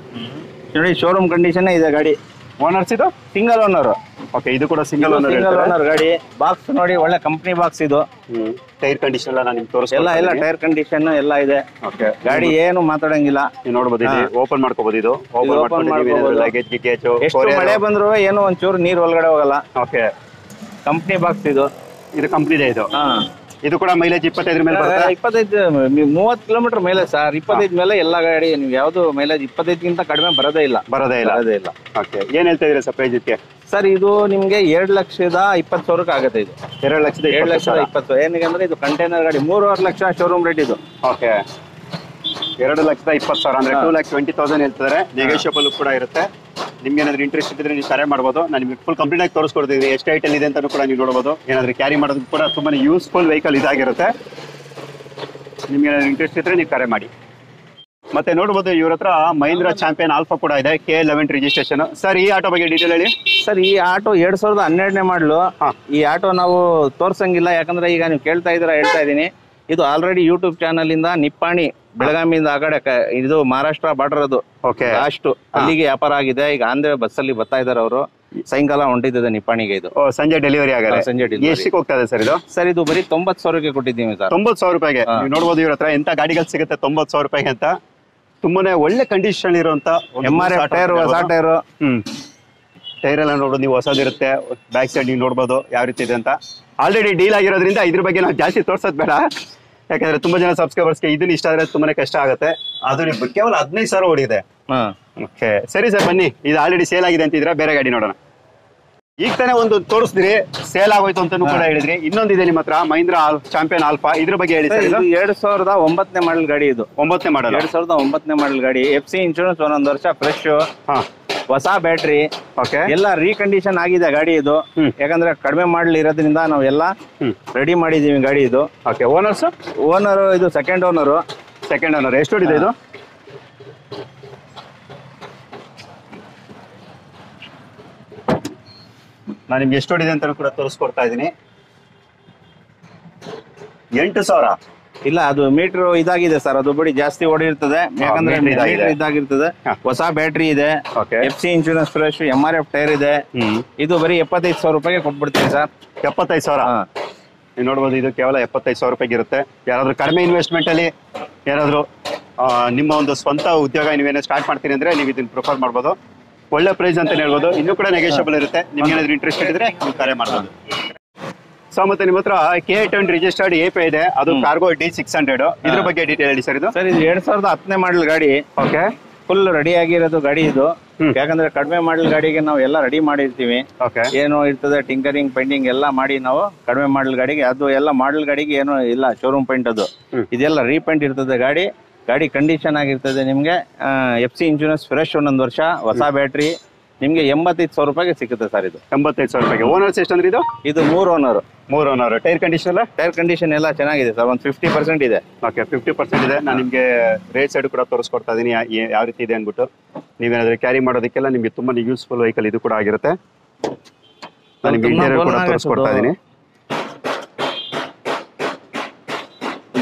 ನೋಡಿ ಶೋರೂಮ್ ಕಂಡೀಷನ್ ಇದೆ ಗಾಡಿ ಓನರ್ಸ್ ಇದು ಸಿಂಗಲ್ ಓನರ್ ಓಕೆ ಇದು ಕೂಡ ಸಿಂಗಲ್ ಓನರ್ ಸಿಂಗಲ್ ಓನರ್ ಗಾಡಿ ಬಾಕ್ಸ್ ನೋಡಿ ಒಳ್ಳೆ ಕಂಪ್ನಿ ಬಾಕ್ಸ್ ಇದು ಟೈರ್ ಕಂಡೀಷನ್ ಎಲ್ಲ ನಾನು ನಿಮ್ಗೆ ಎಲ್ಲ ತೋರಿಸ್ಕೊಲ್ಲ ಎಲ್ಲ ಟೈರ್ ಕಂಡೀಷನ್ ಎಲ್ಲ ಇದೆ ಓಕೆ ಗಾಡಿ ಏನು ಮಾತಾಡಂಗಿಲ್ಲ ನೀವು ನೋಡ್ಬೋದು ಇಲ್ಲಿ ಹಾ. ಓಪನ್ ಮಾಡ್ಕೋಬಹುದು ಇದು open ಓಪನ್ ಮಾಡ್ಕೊಂಡು ಮಾಡ್ಕೊಬೋದು. ಲಗೇಜ್ ಗಿಗೇಜ್ ಎಷ್ಟು ಮಳೆ ಬಂದ್ರು ಏನು ಒಂಚೂರು ನೀರ್ ಒಳಗಡೆ ಹೋಗಲ್ಲ ಓಕೆ ಕಂಪ್ನಿ ಬಾಕ್ಸ್ ಇದು ಇದು ಕಂಪ್ನಿದೆ ಇದು ಹಾ ಇದು ಕೂಡ ಮೈಲೇಜ್ ಇಪ್ಪತ್ತೈದ್ರ ಮೇಲೆ ಬರುತ್ತೆ ಇಪ್ಪತ್ತೈದು ನೀವು ಮೂವತ್ತು ಕಿಲೋಮೀಟರ್ ಮೇಲೆ ಸರ್ ಇಪ್ಪತ್ತೈದು ಮೇಲೆ ಎಲ್ಲ ಗಾಡಿ ನೀವು ಯಾವ್ದು ಮೈಲೇಜ್ ಇಪ್ಪತ್ತೈದಕ್ಕಿಂತ ಕಡಿಮೆ ಬರೋದೇ ಇಲ್ಲ ಬರೋದೇ ಇಲ್ಲ ಬರೋದೇ ಇಲ್ಲ ಓಕೆ ಏನ್ ಹೇಳ್ತಾ ಇದೀರಾ ಸರ್ ಪ್ರೈಸ್ ಇದಕ್ಕೆ ಸರ್ ಇದು ನಿಮ್ಗೆ ಎರಡ್ ಲಕ್ಷದ ಇಪ್ಪತ್ತು ಸಾವಿರಕ್ಕೆ ಆಗುತ್ತೆ ಇದು ಎರಡು ಲಕ್ಷದ ಎರಡ್ ಲಕ್ಷದ ಇಪ್ಪತ್ತು ಏನಕ್ಕೆ ಅಂದ್ರೆ ಇದು ಕಂಟೈನರ್ ಗಾಡಿ ಮೂರುವರೆ ಲಕ್ಷ ಶೋರೂಮ್ ರೇಟ್ ಇದು ಓಕೆ ಎರಡು ಲಕ್ಷದ ಇಪ್ಪತ್ತು ಸಾವಿರ ಅಂದ್ರೆ ಹಾ. ಟೂ ಲ್ಯಾಕ್ ಟ್ವೆಂಟಿ ತೌಸಂಡ್ ಹೇಳ್ತಿದ್ದಾರೆ ನೆಗೋಷಿಯಬಲ್ ಕೂಡ ಇರುತ್ತೆ ನಿಮ್ಗೆ ಏನಾದ್ರು ಇಂಟ್ರೆಸ್ಟ್ ಇದ್ರೆ ನೀವು ಕರೆ ಮಾಡ್ಬೋದು ನಾನು ನಿಮಗೆ ಫುಲ್ ಕಂಪ್ಲೀಟ್ ಆಗಿ ತೋರಿಸ್ಕೊಡ್ತೀವಿ ಎಷ್ಟು ಐಟಲ್ ಇದೆ ಅಂತಾನು ಕೂಡ ನೀವು ನೋಡ್ಬೋದು ಏನಾದ್ರು ಕ್ಯಾರಿ ಮಾಡೋದಕ್ಕೆ ಕೂಡ ತುಂಬಾನೇ ಯೂಸ್ಫುಲ್ ವೆಹಿಕಲ್ ಇದಾಗಿರುತ್ತೆ ನಿಮ್ಗೆ ಏನಾದ್ರು ಇಂಟ್ರೆಸ್ಟ್ ಇದ್ರೆ ನೀವು ಕರೆ ಮಾಡಿ ಮತ್ತೆ ನೋಡ್ಬೋದು ಇವ್ರ ಹತ್ರ ಮಹೀಂದ್ರ ಚಾಂಪಿಯನ್ ಆಲ್ಫಾ ಕೂಡ ಇದೆ ಕೆ ಲೆವೆನ್ ರಿಜಿಸ್ಟ್ರೇಷನ್ ಸರ್ ಈ ಆಟೋ ಬಗ್ಗೆ ಡೀಟೇಲ್ ಹೇಳಿ ಸರ್ ಈ ಆಟೋ ಎರಡ್ ಸಾವಿರದ ಹನ್ನೆರಡನೇ ಮಾಡಲು ಹಾ. ಈ ಆಟೋ ನಾವು ತೋರ್ಸಂಗಿಲ್ಲ ಯಾಕಂದ್ರೆ ಈಗ ನೀವು ಕೇಳ್ತಾ ಇದ್ದೀರಾ ಹೇಳ್ತಾ ಇದ್ದೀನಿ ಇದು ಆಲ್ರೆಡಿ ಯೂಟ್ಯೂಬ್ ಚಾನಲ್ ಇಂದ ನಿಪ್ಪಾಣಿ ಬೆಳಗಾವಿಯಿಂದ ಆ ಕಡೆ ಕ- ಇದು ಮಹಾರಾಷ್ಟ್ರ ಬಾರ್ಡರ್ ಅದು ಓಕೆ ಲಾಸ್ಟ್ ಅಲ್ಲಿಗೆ ವ್ಯಾಪಾರ ಆಗಿದೆ ಈಗ ಆಂಧ್ರ ಬಸ್ ಅಲ್ಲಿ ಬರ್ತಾ ಇದಾರೆ ಅವರು ಸಾಯಂಕಾಲ ಹೊಂಟಿದ್ದೆ ನಿಪ್ಪಾಣಿಗೆ ಇದು ಓ ಸಂಜೆ ಡೆಲಿವರಿ ಆಗಲ್ಲ ಹಾ, ಸಂಜೆ delivery. ಎಷ್ಟಕ್ಕೆ ಹೋಗ್ತಾ ಇದೆ ಸರ್ ಇದು ಸರ್ ಇದು ಬರೀ ತೊಂಬತ್ ಸಾವಿರಕ್ಕೆ ಕೊಟ್ಟಿದ್ದೀವಿ ಸರ್ ತೊಂಬತ್ತು ಸಾವಿರ ರೂಪಾಯಿಗೆ ಹಾ. ನೀವು ನೋಡ್ಬೋದು ಇವ್ರ ಹತ್ರ ಎಂತ ಗಾಡಿಗಳು ಸಿಗುತ್ತೆ ತೊಂಬತ್ತು ಸಾವಿರ ರೂಪಾಯಿಗೆ ಅಂತ ತುಂಬಾನೇ ಒಳ್ಳೆ ಕಂಡೀಷನ್ ಇರುವಂತ ಒಂದು ಎಂ ಆರ್ ಎಫ್ ಹೊಸ ಟೈರ್ ಹೊಸ ಹೇಳ್ಬೋದು. ಟೈರ್ ಹ್ಮ್ ಟೈರ್ ಎಲ್ಲ ನೋಡೋದು ನೀವು ಹೊಸದಿರುತ್ತೆ ಬ್ಯಾಕ್ ಸೈಡ್ ನೀವು ನೋಡ್ಬೋದು ಯಾವ ರೀತಿ ಇದೆ ಅಂತ ಆಲ್ರೆಡಿ ಡೀಲ್ ಆಗಿರೋದ್ರಿಂದ ಇದ್ರ ಬಗ್ಗೆ ನಾವು ಜಾಸ್ತಿ ತೋರ್ಸೋದ್ ಬೇಡ ಯಾಕಂದ್ರೆ ತುಂಬಾ ಜನ ಸಬ್ಸ್ಕ್ರೈಬರ್ಸ್ಗೆ ಇದನ್ನ ಇಷ್ಟ ಆದ್ರೆ ತುಂಬಾನೇ ಕಷ್ಟ ಆಗುತ್ತೆ ಅದು ನೀವು ಕೇವಲ ಹದಿನೈದು ಸಾವಿರ ಓಡಿದೆ ಹಾ ಓಕೆ ಸರಿ ಸರ್ ಬನ್ನಿ ಇದು ಆಲ್ರೆಡಿ ಸೇಲ್ ಆಗಿದೆ ಅಂತಿದ್ರೆ ಬೇರೆ ಗಾಡಿ ನೋಡೋಣ ಈಗ ತಾನೇ ಒಂದು ತೋರಿಸಿದ್ರಿ ಸೇಲ್ ಆಗೋಯ್ತು ಅಂತಾನು ಕೂಡ ಹೇಳಿದ್ರಿ ಇನ್ನೊಂದಿದೆ ನಿಮ್ಮ ಹತ್ರ ಮಹೀಂದ್ರ ಚಾಂಪಿಯನ್ ಆಲ್ಫಾ ಇದ್ರ ಬಗ್ಗೆ ಹೇಳಿ ಸರ್ ಸರ್ ಇದು ಇದು ಎರಡ್ ಸಾವಿರದ ಒಂಬತ್ತನೇ ಮಾಡಲ್ ಗಾಡಿ ಇದು ಒಂಬತ್ತನೇ ಮಾಡಲ್ ಎರಡ್ ಸಾವಿರದ ಒಂಬತ್ತನೇ ಮಾಡಲ್ ಗಾಡಿ ಎಫ್ ಸಿ ಇನ್ಶೂರೆನ್ಸ್ ಒಂದೊಂದು ವರ್ಷ ಫ್ರೆಶ್ ಹಾ ಹೊಸ ಬ್ಯಾಟ್ರಿ ಓಕೆ ಎಲ್ಲ ರೀಕಂಡೀಷನ್ ಆಗಿದೆ ಗಾಡಿ ಇದು ಹ್ಮ್. ಯಾಕಂದ್ರೆ ಕಡಿಮೆ ಮಾಡಲ್ ಇರೋದ್ರಿಂದ ನಾವೆಲ್ಲ ಹ್ಮ್ ರೆಡಿ ಮಾಡಿದೀವಿ ಗಾಡಿ ಇದು ಓಕೆ ಓನರ್ಸ್ ಓನರ್ ಇದು ಸೆಕೆಂಡ್ ಓನರ್ ಸೆಕೆಂಡ್ ಓನರ್ ಎಷ್ಟು ಹೊಡಿದೆ ಇದು ನಾನು ನಿಮ್ಗೆ ಎಷ್ಟು ಹೊಡಿದೆ ಅಂತ ಕೂಡ ತೋರಿಸ್ಕೊಡ್ತಾ ಇದ್ದೀನಿ ಎಂಟು ಸಾವಿರ ಇಲ್ಲ ಅದು ಮೀಟರ್ ಇದಾಗಿದೆ ಸರ್ ಅದು ಬಿಡಿ ಜಾಸ್ತಿ ಓಡಿರ್ತದೆ ಯಾಕಂದ್ರೆ meter ಇದಾಗಿದೆ. meter ಇದಾಗಿರ್ತದೆ ಹಾ. ಹೊಸ ಬ್ಯಾಟ್ರಿ ಇದೆ okay F C insurance fresh M R F tyre ಇದೆ ಹ್ಮ್ ಇದು ಬರೀ ಎಪ್ಪತ್ತೈದು ಸಾವಿರ ರೂಪಾಯಿಗೆ ಕೊಟ್ಬಿಡ್ತೀನಿ ಸರ್ ಎಪ್ಪತ್ತೈದು ಸಾವಿರ ಹಾ. ನೀವು ನೋಡ್ಬೋದು ಇದು ಕೇವಲ ಎಪ್ಪತ್ತೈದು ಸಾವಿರ ರೂಪಾಯಿಗೆ ಇರುತ್ತೆ ಯಾರಾದ್ರೂ ಕಡಿಮೆ ಇನ್ವೆಸ್ಟ್ಮೆಂಟ್ ಅಲ್ಲಿ ಯಾರಾದ್ರೂ ಆ, ನಿಮ್ಮ ಒಂದು ಸ್ವಂತ ಉದ್ಯೋಗ ನೀವೇನೋ ಸ್ಟಾರ್ಟ್ ಮಾಡ್ತೀನಿ ಅಂದ್ರೆ ನೀವು ಇದನ್ನ ಪ್ರಿಫರ್ ಮಾಡ್ಬೋದು ಒಳ್ಳೆ ಪ್ರೈಸ್ ಅಂತ ಹೇಳ್ಬೋದು ಇನ್ನೂ ಕೂಡ ನೆಗೋಷಿಯಬಲ್ ಇರುತ್ತೆ ನಿಮ್ಗೆ ಏನಾದ್ರು ಇಂಟ್ರೆಸ್ಟ್ ಇದ್ರೆ ನೀವು ಕರೆ ಮಾಡ್ಬೋದು ಸೊ ಮತ್ತೆ ನಿಮ್ಮ ಹತ್ರ K twenty registered A P ಇದೆ ಅದು ಕಾರ್ಗೋ ಡಿ ಸಿಕ್ಸ್ ಹಂಡ್ರೆಡ್ ಇದ್ರ ಬಗ್ಗೆ ಡೀಟೇಲ್ ಹೇಳಿ ಸರ್ ಇದು ಸರ್ ಇದು ಎರಡ್ ಸಾವಿರದ ಹತ್ತನೇ ಮಾಡಲ್ ಗಾಡಿ ಓಕೆ ಫುಲ್ ರೆಡಿ ಆಗಿರೋದು ಗಾಡಿ ಇದು ಹ್ಮ್. ಯಾಕಂದ್ರೆ ಕಡಿಮೆ ಮಾಡಲ್ ಗಾಡಿಗೆ ನಾವು ಎಲ್ಲ ರೆಡಿ ಮಾಡಿರ್ತೀವಿ ಓಕೆ ಏನು ಇರ್ತದೆ ಟಿಂಕರಿಂಗ್ ಪೇಂಟಿಂಗ್ ಎಲ್ಲ ಮಾಡಿ ನಾವು ಕಡಿಮೆ ಮಾಡಲ್ ಗಾಡಿಗೆ ಅದು ಎಲ್ಲ ಮಾಡಲ್ ಗಾಡಿಗೆ ಏನು ಇಲ್ಲ ಶೋರೂಮ್ ಪೇಂಟ್ ಅದು ಹ್ಮ್. ಇದೆಲ್ಲ ರೀಪೇಂಟ್ ಇರ್ತದೆ ಗಾಡಿ ಗಾಡಿ ಕಂಡೀಷನ್ ಆಗಿರ್ತದೆ ನಿಮಗೆ ಎಫ್ ಸಿ ಇನ್ಶೂರೆನ್ಸ್ ಫ್ರೆಶ್ ಒಂದೊಂದು ವರ್ಷ ಹೊಸ ಬ್ಯಾಟ್ರಿ ನಿಮಗೆ ಎಂಬತ್ತೈದು ಸಾವಿರ ರೂಪಾಯಿಗೆ ಸಿಗುತ್ತೆ ಸರ್ ಇದು ಎಂಬತ್ತೈದು ಸಾವಿರ ರೂಪಾಯಿಗೆ ಓನರ್ಸ್ ಎಷ್ಟು ಅಂದ್ರೆ ಇದು ಇದು ಮೂರು ಓನರ್ ಮೂರು ಓನರ್ ಟೈರ್ ಕಂಡೀಷನ್ ಎಲ್ಲ ಟೈರ್ ಕಂಡೀಷನ್ ಎಲ್ಲ ಚೆನ್ನಾಗಿದೆ ಸರ್ ಒಂದು ಫಿಫ್ಟಿ ಪರ್ಸೆಂಟ್ ಇದೆ ಓಕೆ ಫಿಫ್ಟಿ ಪರ್ಸೆಂಟ್ ಇದೆ ನಾನು ನಿಮಗೆ ರೇಟ್ ಸೈಡ್ ಕೂಡ ತೋರಿಸ್ಕೊಡ್ತಾ ಇದ್ದೀನಿ ಯಾ- ಯಾ- ಯಾವ ರೀತಿ ಇದೆ ಅಂದ್ಬಿಟ್ಟು ನೀವೇನಾದ್ರೂ ಕ್ಯಾರಿ ಮಾಡೋದಕ್ಕೆಲ್ಲ ನಿಮಗೆ ತುಂಬಾ ಯೂಸ್ಫುಲ್ ವೆಹಿಕಲ್ ಇದು ಕೂಡ ಆಗಿರುತ್ತೆ ನಾನು ನಿಮ್ಗೆ ತುಂಬಾ ಇಂಟೀರಿಯರ್ ಕೂಡ ಬೋಲ್ನಾಗೆ ತೋರಿಸ್ಕೊಡ್ತಾ ಸುದ್ದು. ಇದ್ದೀನಿ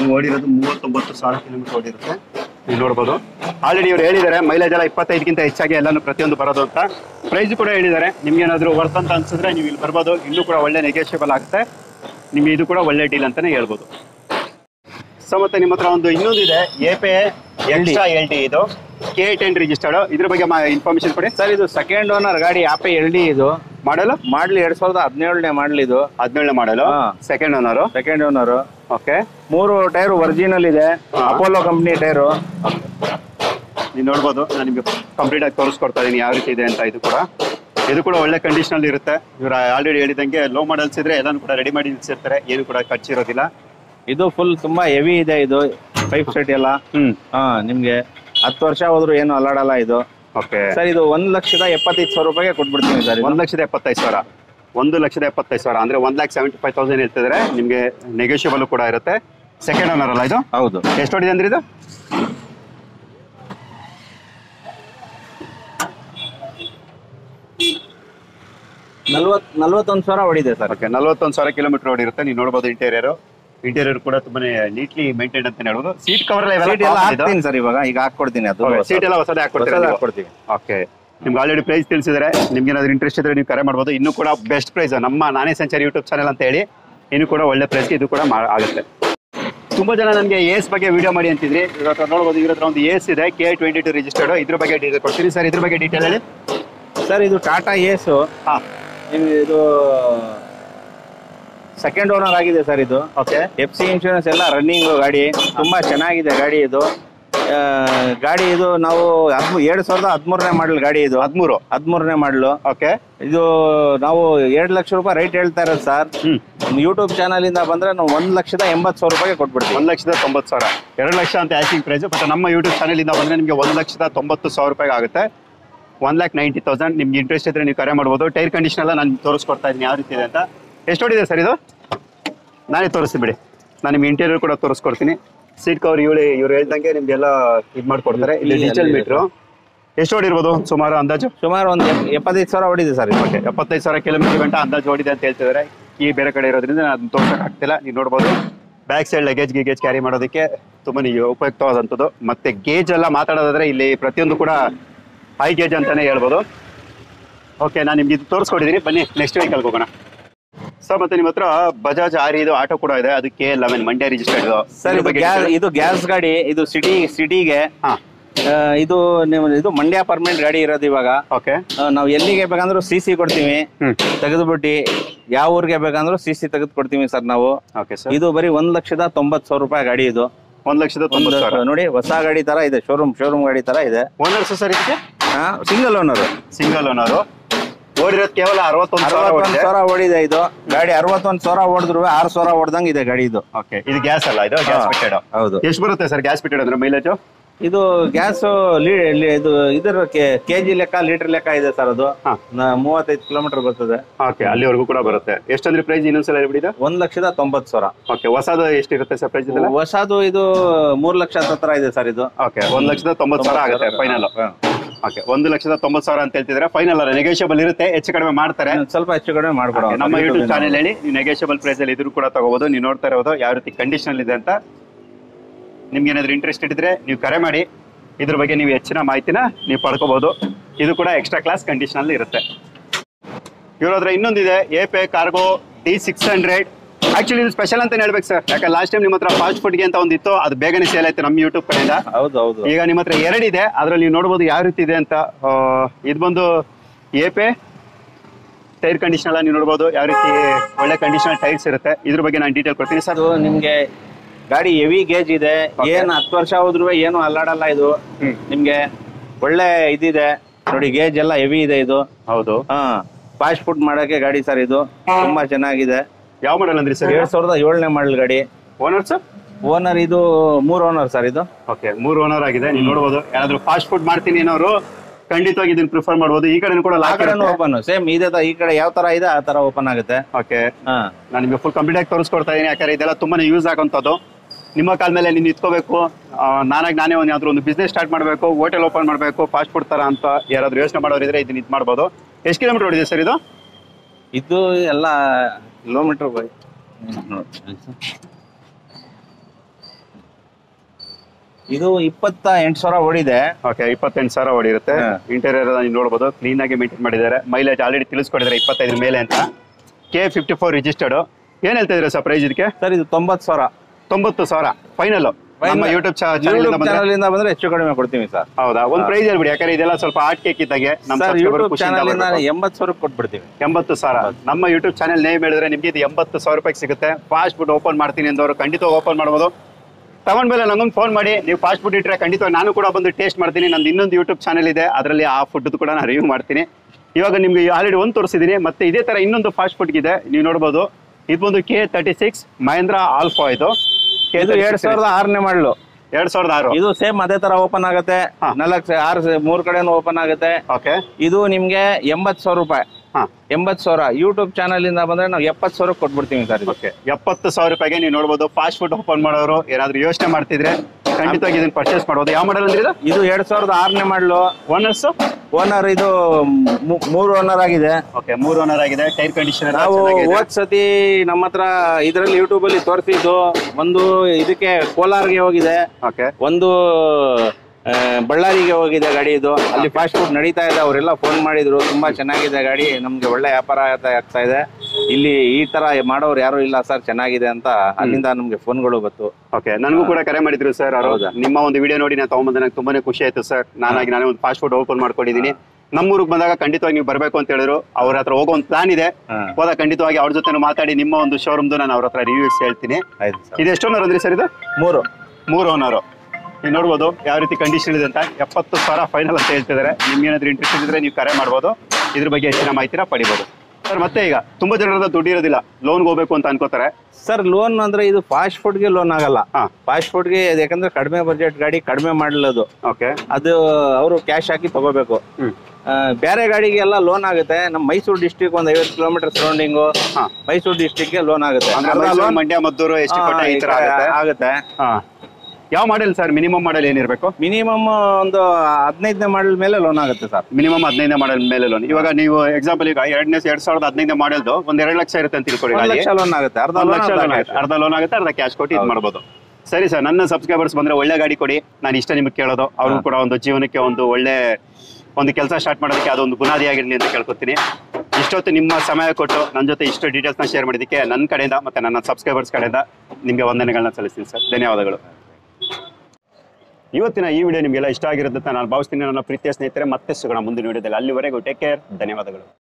ನೀವು ಓಡಿರೋದು ಮೂವತ್ತೊಂಬತ್ತು ಸಾವಿರ ಕಿಲೋಮೀಟರ್ ಓಡಿರುತ್ತೆ ನೀವು ನೋಡ್ಬೋದು ಆಲ್ರೆಡಿ ಇವ್ರು ಹೇಳಿದ್ದಾರೆ ಮೈಲೇಜ್ ಎಲ್ಲ ಇಪ್ಪತ್ತೈದಕ್ಕಿಂತ ಹೆಚ್ಚಾಗಿ ಎಲ್ಲಾನು ಪ್ರತಿಯೊಂದು ಬರೋದು ಅಂತ ಪ್ರೈಸ್ ಕೂಡ ಹೇಳಿದ್ದಾರೆ ನಿಮ್ಗೆ ಏನಾದರೂ ವರ್ತ್ ಅಂತ ಅನ್ಸಿದ್ರೆ ನೀವು ಇಲ್ಲಿ ಬರ್ಬೋದು ಇನ್ನೂ ಕೂಡ ಒಳ್ಳೆ ನೆಗೋಷಿಯಬಲ್ ಆಗುತ್ತೆ ನಿಮ್ಗೆ ಇದು ಕೂಡ ಒಳ್ಳೆ ಡೀಲ್ ಅಂತಾನೆ ಹೇಳ್ಬೋದು ಸೊ ಮತ್ತೆ ನಿಮ್ಮ ಹತ್ರ ಒಂದು ಇನ್ನೊಂದು ಇದೆ A P extra L T ಇದು ಕೆ ಟೆನ್ ರಿಜಿಸ್ಟರ್ಡ್ ಇದ್ರ ಬಗ್ಗೆ ಇನ್ಫಾರ್ಮೇಶನ್ ಕೊಡಿ ಸರ್ ಇದು ಸೆಕೆಂಡ್ ಓನರ್ ಗಾಡಿ ಆಪೆ ಎಲ್ ಡಿ ಇದು ಮಾಡಲು ಮಾಡ್ಲಿ ಎರಡ್ ಸಾವಿರದ ಹದಿನೇಳನೇ ಮಾಡ್ಲಿ ಇದು ಹದಿನೇಳನೇ ಮಾಡಲು ಹಾ. Second owner second owner okay ಮೂರು ಟೈರ್ ಒರಿಜಿನಲ್ ಇದೆ ಹಾ. ಅಪೋಲೋ ಕಂಪ್ನಿ ಟೈರು ನೀವು ನೋಡ್ಬೋದು ನಾನು ನಿಮಗೆ ಕಂಪ್ಲೀಟ್ ಆಗಿ ತೋರಿಸ್ಕೊಡ್ತಾ ಇದೀನಿ ಯಾವ ರೀತಿ ಇದೆ ಅಂತ ಇದು ಕೂಡ ಇದು ಕೂಡ ಒಳ್ಳೆ ಕಂಡೀಷನ್ ಇರುತ್ತೆ ಇವ್ರು ಆಲ್ರೆಡಿ ಹೇಳಿದಂಗೆ ಲೋ ಮಾಡಲ್ಸ್ ಇದ್ರೆ ಎಲ್ಲಾನು ಕೂಡ ರೆಡಿ ಮಾಡಿ ನಿಲ್ಸಿರ್ತಾರೆ ಏನು ಕೂಡ ಖರ್ಚಿರೋದಿಲ್ಲ ಇದು ಫುಲ್ ತುಂಬಾ ಹೆವಿ ಇದೆ ಇದು ಪೈಪ್ ಸೆಟ್ ಎಲ್ಲ ಹ್ಮ್ ಹಾ ನಿಮ್ಗೆ ಹತ್ತು ವರ್ಷ ಹೋದ್ರು ಏನು ಅಲ್ಲಾಡಲ್ಲ ಇದು ಓಕೆ ಸರ್ ಇದು ಒಂದ್ ಲಕ್ಷದ ಎಪ್ಪತ್ತೈದು ಸಾವಿರ ರೂಪಾಯಿಗೆ ಕೊಟ್ಬಿಡ್ತೀನಿ ಸರ್ ಇದು. ಒಂದ್ ಲಕ್ಷದ ಎಪ್ಪತ್ತೈದು ಸಾವಿರ ಒಂದು ಲಕ್ಷದ ಎಪ್ಪತ್ತೈದು ಸಾವಿರ ಅಂದ್ರೆ one lakh seventy five thousand ಹೇಳ್ತಿದ್ರೆ ನಿಮಗೆ ನೆಗೋಷಿಯಬಲ್ ಕೂಡ ಇರುತ್ತೆ ಸೆಕೆಂಡ್ ಓನರ್ ಅಲ್ಲ ಇದು ಹೌದು ಎಷ್ಟು ಹೊಡಿದೆ ಅಂದ್ರೆ ಇದು ನಲ್ವತ್ ನಲ್ವತ್ತೊಂದು ಸಾವಿರ ಹೊಡಿದೆ ಸರ್ ಓಕೆ ನಲ್ವತ್ತೊಂದು ಸಾವಿರ ಕಿಲೋಮೀಟರ್ ಓಡಿರುತ್ತೆ ನೀವು ನೋಡ್ಬೋದು ಇಂಟೀರಿಯರ್ ಇಂಟೀರಿಯರ್ ಕೂಡ ತುಂಬಾನೇ ನೀಟ್ಲಿ ಮೇಂಟೈನ್ ಅಂತ ಹೇಳ್ಬೋದು ಸೀಟ್ ಕವರ್ ಸೀಟ್ ಎಲ್ಲ ಹಾಕ್ತೀನಿ ಸರ್ ಇವಾಗ ಈಗ ಹಾಕೊಡ್ತೀನಿ ಅದು ಸೀಟ್ ಎಲ್ಲ ಹೊಸದೇ ಹಾಕೊಡ್ತೀರಾ ಹೊಸದು ನೀವು? ಹಾಕ್ಕೊಡ್ತೀವಿ ಓಕೆ ನಿಮ್ಗೆ ಆಲ್ರೆಡಿ ಪ್ರೈಸ್ ತಿಳಿಸಿದ್ರೆ ನಿಮ್ಗೆ ಏನಾದ್ರು ಇಂಟ್ರೆಸ್ಟ್ ಇದ್ರೆ ನೀವು ಕರೆ ಮಾಡ್ಬೋದು ಇನ್ನೂ ಕೂಡ ಬೆಸ್ಟ್ ಪ್ರೈಸ್ ನಮ್ಮ ನಾನೇ ಸೆಂಚರಿ ಯೂಟ್ಯೂಬ್ ಚಾನಲ್ ಅಂತ ಹೇಳಿ ಇನ್ನು ಕೂಡ ಒಳ್ಳೆ ಪ್ರೈಸ್ ಇದು ಕೂಡ ಮಾ- ಆಗುತ್ತೆ ತುಂಬಾ ಜನ ನನಗೆ ಎಸ್ ಬಗ್ಗೆ ವಿಡಿಯೋ ಮಾಡಿ ಅಂತಿದ್ರಿ ಇವ್ರ ಹತ್ರ ನೋಡ್ಬೋದು ಇವ್ರ ಹತ್ರ ಒಂದು ಎಸ್ ಇದೆ ಕೆ ಟ್ವೆಂಟಿ ಟು ರಿಜಿಸ್ಟರ್ಡ್ ಇದ್ರ ಬಗ್ಗೆ ಡೀಟೇಲ್ ಕೊಡ್ತೀನಿ ಸರ್ ಇದ್ರ ಬಗ್ಗೆ ಡೀಟೇಲ್ ಹೇಳಿ ಸರ್ ಇದು ಟಾಟಾ ಏಸು ಹಾ ಇದು ಸೆಕೆಂಡ್ ಓನರ್ ಆಗಿದೆ ಸರ್ ಇದು ಓಕೆ ಎಫ್ ಸಿ ಇನ್ಶೂರೆನ್ಸ್ ಎಲ್ಲ ರನ್ನಿಂಗ್ ಗಾಡಿ ತುಂಬಾ ಚೆನ್ನಾಗಿದೆ ಗಾಡಿ ಇದು ಆ, ಗಾಡಿ ಇದು ನಾವು ಹದ್ಮೂ ಎರಡ್ ಸಾವಿರದ ಹದಿಮೂರನೇ ಮಾಡಲ್ ಗಾಡಿ ಇದು ಹದಿಮೂರು ಹದಿಮೂರನೇ ಮಾಡಲು ಓಕೆ ಇದು ನಾವು ಎರಡು ಲಕ್ಷ ರೂಪಾಯಿ ರೈಟ್ ಹೇಳ್ತಾ ಇರೋದು ಸರ್ ಹ್ಮ್ ಯೂಟ್ಯೂಬ್ ಚಾನಲ್ ಇಂದ ಬಂದ್ರೆ ನಾವು ಒಂದ್ ಲಕ್ಷದ ಎಂಬತ್ತು ಸಾವಿರ ರೂಪಾಯಿಗೆ ಕೊಟ್ಬಿಡ್ತೀವಿ ಒಂದ್ ಲಕ್ಷದ ತೊಂಬತ್ತು ಸಾವಿರ ಎರಡು ಲಕ್ಷ ಅಂತ ಆಸ್ಕಿಂಗ್ ಪ್ರೈಸ್ ಬಟ್ ನಮ್ಮ ಯೂಟ್ಯೂಬ್ ಚಾನಲ್ ಇಂದ ಬಂದ್ರೆ ನಿಮಗೆ ಒಂದ್ ಲಕ್ಷದ ತೊಂಬತ್ತು ಸಾವಿರ ರೂಪಾಯಿ ಆಗುತ್ತೆ ಒನ್ ಲ್ಯಾಕ್ ನೈಂಟಿ ತೌಸಂಡ್ ನಿಮ್ಗೆ ಇಂಟ್ರೆಸ್ಟ್ ಇದ್ರೆ ನೀವು ಕರೆ ಮಾಡ್ಬೋದು ಟೈರ್ ಕಂಡೀಷನ್ ಎಲ್ಲ ನಾನು ತೋರಿಸ್ಕೊಡ್ತಾ ಇದ್ದೀನಿ ಯಾವ ರೀತಿ ಇದೆ ಅಂತ ಎಷ್ಟು ಹೊಡಿದೆ ಸರ್ ಇದು ನಾನೇ ತೋರಿಸ್ತೀನಿ ಬಿಡಿ ನಾನು ನಿಮ್ಗೆ ಇಂಟೀರಿಯರ್ ಕೂಡ ತೋರಿಸ್ಕೊಡ್ತೀನಿ ಸೀಟ್ ಕವರ್ ಇವಳು ಇವ್ರು ಹೇಳ್ದಂಗೆ ನಿಮ್ಗೆಲ್ಲ ಇದು ಮಾಡ್ಕೊಡ್ತಾರೆ ಇಲ್ಲಿ ಇಲ್ಲಿ ಡಿಜಿಟಲ್ ಇದೆ. ಮೀಟ್ರು ಎಷ್ಟು ಹೊಡಿರ್ಬೋದು ಸುಮಾರು ಅಂದಾಜು ಸುಮಾರು ಒಂದು ಎಪ್ಪತ್ತೈದು ಸಾವಿರ ಹೊಡಿದೆ ಸರ್ ಇದು ಓಕೆ ಎಪ್ಪತ್ತೈದು ಸಾವಿರ ಕಿಲೋಮೀಟರ್ ಗಂಟ ಅಂದಾಜು ಓಡಿದೆ ಅಂತ ಹೇಳ್ತಿದ್ದಾರೆ ಈ ಬೇರೆ ಕಡೆ ಇರೋದ್ರಿಂದ ನಾನು ಅದನ್ನ ತೋರ್ಸಕ್ ಆಗ್ತಿಲ್ಲ ನೀವು ನೋಡ್ಬೋದು ಬ್ಯಾಕ್ ಸೈಡ್ ಲಗೇಜ್ ಗಿಗೇಜ್ ಕ್ಯಾರಿ ಮಾಡೋದಕ್ಕೆ ತುಂಬಾ ಉಪಯುಕ್ತವಾದಂಥದ್ದು ಮತ್ತೆ ಗೇಜ್ ಎಲ್ಲ ಮಾತಾಡೋದಾದ್ರೆ ಇಲ್ಲಿ ಪ್ರತಿಯೊಂದು ಕೂಡ ಹೈ ಗೇಜ್ ಅಂತಾನೆ ಹೇಳ್ಬೋದು ಓಕೆ ನಾನು ನಿಮ್ಗೆ ಇದು ತೋರಿಸ್ಕೊಟ್ಟಿದ್ದೀನಿ ಬನ್ನಿ ನೆಕ್ಸ್ಟ್ ವೆಹಿಕಲ್ಗೆ ಹೋಗೋಣ ಸರ್ ಮತ್ತೆ ನಿಮ್ಮ ಹತ್ರ ಬಜಾಜ್ ಆರ್ ಇದು ಆಟೋ ಕೂಡ ಇದೆ ಅದು K eleven Mandya registered sir ಇದು ಗ್ಯಾಸ್ ಇದು ಗ್ಯಾಸ್ ಗಾಡಿ ಇದು ಸಿಟಿ ಸಿಟಿಗೆ ಹಾ ಇದು ನೀವು ಇದು ಮಂಡ್ಯ ಪರ್ಮನೆಂಟ್ ಗಾಡಿ ಇರೋದು ಇವಾಗ ಓಕೆ ಆ, ನಾವು ಎಲ್ಲಿಗೆ ಬೇಕಂದ್ರೂ ಸಿ ಸಿ ಕೊಡ್ತೀವಿ ಹ್ಮ್ ತೆಗೆದುಬಿಟ್ಟು ಯಾವ ಊರಿಗೆ ಬೇಕಂದ್ರೂ ಸಿ ಸಿ ತೆಗೆದು ಕೊಡ್ತೀವಿ ಸರ್ ನಾವು ಓಕೆ ಸರ್ ಇದು ಬರೀ ಒಂದ್ ಲಕ್ಷದ ತೊಂಬತ್ತು ಸಾವಿರ ರೂಪಾಯಿ ಗಾಡಿ ಇದು ಒಂದ್ ಲಕ್ಷದ ಒಂದು ತೊಂಬತ್ತು ಸಾವಿರ ನೋಡಿ ಹೊಸ ಗಾಡಿ ತರ ಇದೆ ಶೋರೂಮ್ ಶೋರೂಮ್ ಗಾಡಿ ತರ ಇದೆ ಓನರ್ಸ್ ಸರ್ ಇದಕ್ಕೆ ಸಿಂಗಲ್ ಓನರ್ ಸಿಂಗಲ್ ಓನರು ಓಡಿರೋದು ಕೇವಲ ಅರವತ್ತೊಂದು ಸಾವಿರ ಅರವತ್ತೊಂದು ಓಡಿದೆ ಸಾವಿರ ಓಡಿದೆ ಇದು ಗಾಡಿ ಅರವತ್ತೊಂದು ಸಾವಿರ ಓಡಿದ್ರು ಆರು ಸಾವಿರ ಓಡ್ದಂಗ್ ಇದೆ ಗಾಡಿ ಇದು ಓಕೆ ಇದು ಗ್ಯಾಸ್ ಅಲ್ಲ ಇದು ಗ್ಯಾಸ್ ಬಿಟ್ಟೆಡ್ ಹೌದು ಎಷ್ಟು ಬರುತ್ತೆ ಸರ್ ಗ್ಯಾಸ್ ಬಿಟ್ಟೆಡ್ ಅಂದ್ರೆ ಮೈಲೇಜ್ ಇದು ಗ್ಯಾಸ್ ಇದು ಇದರ ಕೆಜಿ ಲೆಕ್ಕ ಲೀಟರ್ ಲೆಕ್ಕ ಇದೆ ಸರ್ ಅದು ಹಾ. ನ- ಮೂವತ್ತೈದು ಕಿಲೋಮೀಟರ್ ಬರ್ತದೆ ಓಕೆ ಅಲ್ಲಿವರೆಗೂ ಕೂಡ ಬರುತ್ತೆ ಎಷ್ಟಂದ್ರೆ ಪ್ರೈಸ್ ಇನ್ನೊಂದ್ಸಲ ಹೇಳ್ಬಿಡಿದ ಒಂದ್ ಲಕ್ಷದ ತೊಂಬತ್ತು ಸಾವಿರ ಓಕೆ ಹೊಸದು ಎಷ್ಟಿರುತ್ತೆ ಸರ್ ಪ್ರೈಸ್ ಇದೆಲ್ಲ ಹೊಸದು ಇದು ಮೂರ್ ಲಕ್ಷ ಹತ್ರ ಇದೆ ಸರ್ ಇದು ಓಕೆ ಒಂದ್ ಲಕ್ಷದ ತೊಂಬತ್ತು ಸಾವಿರ ಆಗುತ್ತೆ ಫೈನಲ್ ಹಾ. ಓಕೆ ಒಂದು ಲಕ್ಷದ ತೊಂಬತ್ತು ಸಾವಿರ ಅಂತ ಹೇಳ್ತಿದ್ರೆ ಫೈನಲ್ ಅಲ್ಲ ನೆಗೋಷಿಯಬಲ್ ಇರುತ್ತೆ ಹೆಚ್ಚು ಕಡಿಮೆ ಮಾಡ್ತಾರೆ ಇನ್ನೊಂದ್ ಸ್ವಲ್ಪ ಹೆಚ್ಚು ಕಡಿಮೆ ಮಾಡ್ಕೊಡೋ Okay, ನಮ್ಮ ಯೂಟ್ಯೂಬ್ ಚಾನೆಲ್ ಹೇಳಿ ನೀವು ನೆಗೋಷಿಯಬಲ್ ಪ್ರೈಸ್ ಅಲ್ಲಿ ಇದ್ರು ಕೂಡ ತಗೋಬಹುದು ನೀವು ನೋಡ್ತಾ ಇರೋದು ಯಾವ ರೀತಿ ಕಂಡೀಷನ್ ಇದೆ ಅಂತ ನಿಮ್ಗೆ ಏನಾದ್ರು ಇಂಟ್ರೆಸ್ಟ್ ಇದ್ರೆ ನೀವು ಕರೆ ಮಾಡಿ ಇದ್ರ ಬಗ್ಗೆ ನೀವು ಹೆಚ್ಚಿನ ಮಾಹಿತಿನ ನೀವು ಪಡ್ಕೋಬಹುದು ಇದು ಕೂಡ ಎಕ್ಸ್ಟ್ರಾ ಕ್ಲಾಸ್ ಕಂಡೀಷನ್ ಅಲ್ಲಿ ಇರುತ್ತೆ ಇವ್ರ ಹತ್ರ ಇನ್ನೊಂದಿದೆ Ape cargo D six hundred actually ಇದು ಸ್ಪೆಷಲ್ ಅಂತಾನೆ ಹೇಳ್ಬೇಕು ಸರ್ ಯಾಕಂದ್ರೆ ಲಾಸ್ಟ್ ಟೈಮ್ ನಿಮ್ಮ ಹತ್ರ ಫಾಸ್ಟ್ ಫುಡ್ಗೆ ಅಂತ ಒಂದಿತ್ತು ಅದು ಬೇಗನೆ ಸೇಲ್ ಆಯ್ತು ನಮ್ಮ ಯೂಟ್ಯೂಬ್ ಕಡೆಯಿಂದ ಹೌದು ಹೌದು ಈಗ ನಿಮ್ಮ ಹತ್ರ ಎರಡಿದೆ ಅದ್ರಲ್ಲಿ ನೀವು ನೋಡ್ಬೋದು ಯಾವ ರೀತಿ ಇದೆ ಅಂತ ಆ, ಇದು ಬಂದು ಎಪೆ ಟೈರ್ ಕಂಡೀಷನ್ ಎಲ್ಲ ನೀವು ನೋಡ್ಬೋದು ಯಾವ ರೀತಿ ಒಳ್ಳೆ ಕಂಡೀಷನ್ ಟೈರ್ಸ್ ಇರುತ್ತೆ ಇದ್ರ ಬಗ್ಗೆ ನಾನು ಡೀಟೇಲ್ ಕೊಡ್ತೀನಿ ಸರ್ ಅದು ನಿಮ್ಗೆ ಗಾಡಿ ಹೆವಿ ಗೇಜ್ ಇದೆ ಏನ್ ಹತ್ತು ವರ್ಷ ಹೋದ್ರು ಏನು ಅಲ್ಲಾಡಲ್ಲ ಇದು ಹ್ಮ್. ನಿಮ್ಗೆ ಒಳ್ಳೆ ಇದಿದೆ ನೋಡಿ ಗೇಜ್ ಎಲ್ಲ ಹೆವಿ ಇದೆ ಇದು ಹೌದು ಹಾ ಫಾಸ್ಟ್ ಫುಡ್ ಮಾಡಕ್ಕೆ ಗಾಡಿ ಸರ್ ಇದು ತುಂಬಾ ಚೆನ್ನಾಗಿದೆ ಯಾವ ಮಾಡಲ್ ಅಂದ್ರಿ ಸರ್ ಎರಡ್ ಸಾವಿರದ ಏಳನೇ ಮಾಡಲ್ ಗಾಡಿ ಓನರ್ ಸರ್ ಓನರ್ ಇದು ಮೂರ್ ಓನರ್ ಸರ್ ಇದು ಓಕೆ ಮೂರು ಓನರ್ ಆಗಿದೆ ನೀವು ನೋಡ್ಬೋದು ಯಾರಾದ್ರೂ ಫಾಸ್ಟ್ ಫುಡ್ ಮಾಡ್ತೀನಿ ಅನ್ನೋರು ಖಂಡಿತವಾಗಿ ಇದನ್ನ ಪ್ರಿಫರ್ ಮಾಡ್ಬೋದು ಈ ಕಡೆ ಕೂಡ ಆ ಲಾಕ್ ಕಡೆನೂ ಓಪನ್ ಸೇಮ್ ಇದೆ ತ- ಈ ಕಡೆ ಯಾವ ತರ ಇದೆ ಆ ತರ ಓಪನ್ ಆಗುತ್ತೆ ಓಕೆ ಹಾ ನಾನು ನಿಮಗೆ ಫುಲ್ ಕಂಪ್ಲೀಟ್ ಆಗಿ ತೋರಿಸ್ಕೊಡ್ತಾ ಇದೀನಿ ಯಾಕಂದ್ರೆ ಇದೆಲ್ಲ ತುಂಬಾನೇ ಯೂಸ್ ಆಗೋಂಥದ್ದು ನಿಮ್ಮ ಕಾಲ ಮೇಲೆ ನೀವು ನಿಂತ್ಕೋಬೇಕು ಆ, ನಾನಾಗಿ ನಾನೇ ಒಂದು ಯಾವ್ದಾದ್ರು ಒಂದು ಬಿಸ್ನೆಸ್ ಸ್ಟಾರ್ಟ್ ಮಾಡಬೇಕು ಹೋಟೆಲ್ ಓಪನ್ ಮಾಡಬೇಕು ಫಾಸ್ಟ್ ಫುಡ್ ತರ ಅಂತ ಯಾರಾದ್ರೂ ಯೋಚನೆ ಮಾಡೋರಿದ್ರೆ ಇದನ್ನ ಇದು ಮಾಡ್ಬೋದು ಎಷ್ಟು ಕಿಲೋಮೀಟರ್ ಓಡಿದೆ ಸರ್ ಇದು ಇದು ಎಲ್ಲ ಕಿಲೋಮೀಟರ್ ಇದು ಇಪ್ಪತ್ತ ಎಂಟು ಸಾವಿರ ಓಡಿದೆ ಓಕೆ ಇಪ್ಪತ್ತೆಂಟು ಸಾವಿರ ಹೊಡಿರುತ್ತೆ ಹಾ. ಇಂಟೀರಿಯರ್ ನೀವು ನೋಡ್ಬೋದು ಕ್ಲೀನ್ ಆಗಿ ಮೇಂಟೈನ್ ಮಾಡಿದ್ದಾರೆ ಮೈಲೇಜ್ ಆಲ್ರೆಡಿ ತಿಳಿಸ್ಕೊಡಿದ್ದಾರೆ ಇಪ್ಪತ್ತೈದು ಮೇಲೆ ಅಂತ ಕೆ ಫಿಫ್ಟಿ ಫೋರ್ ರಿಜಿಸ್ಟರ್ಡ್ ಏನ್ ಹೇಳ್ತಾ ಇದ್ದೀರಾ ಸರ್ ಪ್ರೈಸ್ ಇದಕ್ಕೆ ಸರ್ ಇದು ತೊಂಬತ್ತು ಸಾವಿರ ತೊಂಬತ್ತು ಸಾವಿರ ಫೈನಲ್ ನಮ್ಮ ಯೂಟ್ಯೂಬ್ ಚಾನಲ್ ಯೂಟ್ಯೂಬ್ ಚಾನಲ್ ಇಂದ ಬಂದ್ರೆ ಹೆಚ್ಚು ಕಡಿಮೆ ಕೊಡ್ತೀವಿ ಸರ್ ಹೌದಾ ಒಂದ್ ಪ್ರೈಸ್ ಹೇಳ್ಬಿಡಿ ಯಾಕಂದ್ರೆ ಇದೆಲ್ಲ ಸ್ವಲ್ಪ ಆರ್ಟ್ ಕೇಕ್ ಇದ್ದಾಗೆ ನಮ್ಮ ಸರ್ subscriber ಯೂಟ್ಯೂಬ್ ಖುಷಿಯಿಂದ ಚಾನಲ್ ಇಂದ ಬರ್ಬೇಕು. ಎಂಬತ್ತು ಸಾವಿರ ಕೊಟ್ಬಿಡ್ತೀವಿ ಎಂಬತ್ತು ಸಾವಿರ ನಮ್ಮ ಯೂಟ್ಯೂಬ್ ಚಾನಲ್ ನೇಮ್ ಹೇಳಿದ್ರೆ ನಿಮ್ಗೆ ಇದು ಎಂಬತ್ತು ಸಾವಿರ ರೂಪಾಯಿ ಸಿಗುತ್ತೆ ಫಾಸ್ಟ್ ಫುಡ್ ಓಪನ್ ಮಾಡ್ತೀನಿ ಅಂದವರು ಖಂಡಿತವಾಗಿ ಓಪನ್ ಮಾಡ್ಬೋದು ತಗೊಂಡ್ಮೇಲೆ ನಂಗೊಂದು ಫೋನ್ ಮಾಡಿ ನೀವು ಫಾಸ್ಟ್ ಫುಡ್ ಇಟ್ಟರೆ ಖಂಡಿತವಾಗಿ ನಾನು ಕೂಡ ಬಂದು ಟೇಸ್ಟ್ ಮಾಡ್ತೀನಿ ನಂದು ಇನ್ನೊಂದು ಯೂಟ್ಯೂಬ್ ಚಾನಲ್ ಇದೆ ಅದರಲ್ಲಿ ಆ ಫುಡ್ ಕೂಡ ನಾನು ರಿವ್ಯೂ ಮಾಡ್ತೀನಿ ಇವಾಗ ನಿಮ್ಗೆ ಆಲ್ರೆಡಿ ಒಂದು ತೋರಿಸಿದ್ದೀನಿ ಮತ್ತೆ ಇದೇ ತರ ಇನ್ನೊಂದು ಫಾಸ್ಟ್ ಫುಡ್ ಇದೆ ನೀವು ನೋಡ್ಬೋದು ಇದು ಬಂದು K thirty six Mahindra Alfa ಇದು ಇದು ಎರಡ್ ಸಾವಿರದ ಆರನೇ ಮಾಡಲು ಎರಡ್ ಸಾವಿರದ ಆರು ಇದು ಸೇಮ್ ಅದೇ ತರ ಓಪನ್ ಆಗುತ್ತೆ ಹಾ. ನಾಲ್ಕು ಆರು ಮೂರ್ ಕಡೆನೂ ಓಪನ್ ಆಗುತ್ತೆ ಓಕೆ ಇದು ನಿಮ್ಗೆ ಎಂಬತ್ ಸಾವಿರ ರೂಪಾಯಿ ಹಾ ಎಂಬತ್ ಸಾವಿರ ಯೂಟ್ಯೂಬ್ ಚಾನಲ್ ಇಂದ ಬಂದ್ರೆ ನಾವು ಎಪ್ಪತ್ ಸಾವಿರ ಕೊಟ್ಬಿಡ್ತೀವಿ ಸರ್ ಇದು ಓಕೆ ಎಪ್ಪತ್ತು ಸಾವಿರ ರೂಪಾಯಿಗೆ ನೀವು ನೋಡ್ಬೋದು ಫಾಸ್ಟ್ ಫುಡ್ ಓಪನ್ ಮಾಡೋರು ಏನಾದ್ರು ಯೋಚನೆ ಮಾಡ್ತಿದ್ರೆ ಖಂಡಿತವಾಗಿ ಇದನ್ನ ಪರ್ಚೇಸ್ ಮಾಡ್ಬೋದು ಯಾವ ಮಾಡಲ್ ಅಂದ್ರೆ ಇದು ಇದು ಎರಡ್ ಸಾವಿರದ ಆರನೇ ಮಾಡಲು ಓನರ್ಸ್ ಓನರ್ ಇದು ಮೂ- ಮೂರು ಓನರ್ ಆಗಿದೆ ಓಕೆ ಮೂರು ಓನರ್ ಆಗಿದೆ ಟೈರ್ ಕಂಡೀಷನ್ ನಾವು ಹೋದ್ ಸತಿ ನಮ್ಮ ಹತ್ರ ಇದ್ರಲ್ಲಿ ಯೂಟ್ಯೂಬ್ ಅಲ್ಲಿ ತೋರಿಸಿದ್ದು ಒಂದು ಇದಕ್ಕೆ ಕೋಲಾರ್ಗೆ ಹೋಗಿದೆ ಓಕೆ ಒಂದು ಆ, ಬಳ್ಳಾರಿಗೆ ಹೋಗಿದೆ ಗಾಡಿ ಇದು ಅಲ್ಲಿ ಫಾಸ್ಟ್ ಫುಡ್ ನಡೀತಾ ಇದೆ ಅವರೆಲ್ಲ ಫೋನ್ ಮಾಡಿದ್ರು ತುಂಬಾ ಚೆನ್ನಾಗಿದೆ ಗಾಡಿ ನಮ್ಗೆ ಒಳ್ಳೆ ವ್ಯಾಪಾರ ಆಯ್ತಾ- ಆಗ್ತಾ ಇದೆ ಇಲ್ಲಿ ಈ ತರ ಮಾಡೋರು ಯಾರು ಇಲ್ಲ ಸರ್ ಚೆನ್ನಾಗಿದೆ ಅಂತ ಅಲ್ಲಿಂದ ನಮ್ಗೆ ಫೋನ್ಗಳು ಬಂತು ಓಕೆ ನನಗೂ ಕೂಡ ಕರೆ ಮಾಡಿದ್ರು ಸರ್ ಅವರು ಹೌದಾ? ನಿಮ್ಮ ಒಂದು ವಿಡಿಯೋ ನೋಡಿ ನಾನು ತಗೊಂಬಂದೆ ನಂಗೆ ತುಂಬಾನೇ ಖುಷಿ ಆಯ್ತು ಸರ್ ನಾನಾಗಿ ನಾನೇ ಒಂದು ಫಾಸ್ಟ್ ಫುಡ್ ಓಪನ್ ಮಾಡ್ಕೊಂಡಿದ್ದೀನಿ ನಮ್ಮೂರಿಗೆ ಬಂದಾಗ ಖಂಡಿತವಾಗಿ ನೀವು ಬರಬೇಕು ಅಂತ ಹೇಳಿದ್ರು ಅವ್ರ ಹತ್ರ ಹೋಗೋ ಒಂದು ಪ್ಲಾನ್ ಇದೆ ಹಾ. ಹೋದಾಗ ಖಂಡಿತವಾಗಿ ಅವ್ರ ಜೊತೆ ಮಾತಾಡಿ ನಿಮ್ಮ ಒಂದು ಶೋರೂಮ್ದು ನಾನು ಅವ್ರ ಹತ್ರ ರಿವ್ಯೂಸ್ ಹೇಳ್ತೀನಿ ಆಯ್ತು ಸರ್ ಇದು ಎಷ್ಟು ಓನರ್ ಅಂದ್ರಿ ಸರ್ ಇದು ಮೂರು ಮೂರು ಓನರು ನೀವು ನೋಡ್ಬೋದು ಯಾವ ರೀತಿ ಕಂಡೀಷನ್ ಇದೆ ಅಂತ ಎಪ್ಪತ್ತು ಸಾವಿರ ಫೈನಲ್ ಅಂತ ಹೇಳ್ತಿದ್ದಾರೆ ನಿಮ್ಗೆ ಏನಾದ್ರು ಇಂಟ್ರೆಸ್ಟ್ ಇದ್ರೆ ನೀವು ಕರೆ ಮಾಡ್ಬೋದು ಇದ್ರ ಬಗ್ಗೆ ಹೆಚ್ಚಿನ ಮಾಹಿತಿನ ಪಡಿಬೋದು ಸರ್ ಮತ್ತೆ ಈಗ ತುಂಬಾ ಜನರ ದುಡ್ಡು ಇರೋದಿಲ್ಲ ಲೋನ್ಗೆ ಹೋಗ್ಬೇಕು ಅಂತ ಅನ್ಕೋತಾರೆ ಸರ್ ಲೋನ್ ಅಂದ್ರೆ ಇದು ಫಾಸ್ಟ್ ಫುಡ್ಗೆ ಲೋನ್ ಆಗಲ್ಲ ಹಾ ಫಾಸ್ಟ್ ಫುಡ್ಗೆ ಯಾಕಂದ್ರೆ ಕಡಿಮೆ ಬಜೆಟ್ ಗಾಡಿ ಕಡಿಮೆ ಮಾಡಲದು ಓಕೆ ಅದು ಅವರು ಕ್ಯಾಶ್ ಹಾಕಿ ತಗೋಬೇಕು ಹ್ಮ್ ಆ, ಬೇರೆ ಗಾಡಿಗೆಲ್ಲ ಲೋನ್ ಆಗುತ್ತೆ ನಮ್ಮ ಮೈಸೂರು ಡಿಸ್ಟಿಕ್ ಒಂದು ಐವತ್ತು ಕಿಲೋಮೀಟರ್ ಸರೌಂಡಿಂಗು ಹಾ ಮೈಸೂರು ಡಿಸ್ಟಿಕ್ಗೆ ಲೋನ್ ಆಗುತ್ತೆ ಅಂದ್ರೆ ಅರ್ಧ ಮೈಸೂರು, loan- ಮಂಡ್ಯ ಮದ್ದೂರು ಎಷ್ಟು ಹಾ, ಕೊಟ್ಟ ಈ ತರ ಈ ಆಗುತ್ತೆ ಆಗುತ್ತೆ ಹಾ ಯಾವ ಮಾಡೆಲ್ ಸರ್ ಮಿನಿಮಮ್ ಮಾಡೆಲ್ ಏನಿರಬೇಕು ಮಿನಿಮಮ್ ಒಂದು ಹದಿನೈದನೇ ಮಾಡಲ್ ಮೇಲೆ ಲೋನ್ ಆಗುತ್ತೆ ಸರ್ ಮಿನಿಮಮ್ ಹದಿನೈದು ಮಾಡೆಲ್ ಮೇಲೆ ಲೋನ್ ಇವಾಗ ನೀವು ಎಕ್ಸಾಂಪಲ್ ಈಗ ಎರಡನೇ ಎರಡ್ ಸಾವಿರದ ಹದಿನೈದು ಮಾಡೆಲ್ದು ಒಂದ್ ಎರಡು ಲಕ್ಷ ಇರುತ್ತೆ ಅಂತ ತಿಳ್ಕೊಳ್ಳಿ ಒಂದು ಗಾಡಿ. ಲಕ್ಷ ಲೋನ್ ಆಗುತ್ತೆ ಅರ್ಧ ಒಂದ್ loan, ಲಕ್ಷ ಅರ್ಧ loan cash. ಆಗುತ್ತೆ. ಅರ್ಧ ಲೋನ್ ಆಗುತ್ತೆ ಅರ್ಧ ಕ್ಯಾಶ್ ಕೊಟ್ಟು ಇದು ಹೌದು. ಮಾಡ್ಬೋದು ಸರಿ ಸರ್ ನನ್ನ ಸಬ್ಸ್ಕ್ರೈಬರ್ಸ್ ಬಂದ್ರೆ ಒಳ್ಳೆ ಗಾಡಿ ಕೊಡಿ ನಾನು ಇಷ್ಟ ನಿಮ್ಗೆ ಕೇಳೋದು ಅವ್ರಿಗೂ ಕೂಡ ಒಂದು ಜೀವನಕ್ಕೆ ಒಂದು ಒಳ್ಳೆ ಒಂದು ಕೆಲಸ ಸ್ಟಾರ್ಟ್ ಮಾಡೋದಕ್ಕೆ ಅದೊಂದು ಬುನಾದಿ ಆಗಿರಲಿ ಅಂತ ಕೇಳ್ಕೊತೀನಿ ಇಷ್ಟೊತ್ತು ನಿಮ್ಮ ಸಮಯ ಕೊಟ್ಟು ನನ್ನ ಜೊತೆ ಇಷ್ಟು ಡೀಟೇಲ್ಸ್ನ ಶೇರ್ ಮಾಡಿದ್ದಕ್ಕೆ ನನ್ನ ಕಡೆಯಿಂದ ಮತ್ತೆ ನನ್ನ ಸಬ್ಸ್ಕ್ರೈಬರ್ಸ್ ಕಡೆಯಿಂದ ನಿಮಗೆ ವಂದನೆಗಳನ್ನ ಸಲ್ಲಿಸ್ತೀನಿ ಸರ್ ಧನ್ಯವಾದಗಳು ಇವತ್ತಿನ ಈ ವಿಡಿಯೋ ನಿಮಗೆಲ್ಲ ಇಷ್ಟ ಆಗಿರುತ್ತೆ ಅಂತ ನಾನು ಭಾವಿಸ್ತೀನಿ ನನ್ನ ಪ್ರೀತಿಯ ಸ್ನೇಹಿತರೆ ಮತ್ತೆ ಸಿಗೋಣ ಮುಂದಿನ ವಿಡಿಯೋದಲ್ಲಿ ಅಲ್ಲಿವರೆಗೂ ಟೇಕ್ ಕೇರ್ ಧನ್ಯವಾದಗಳು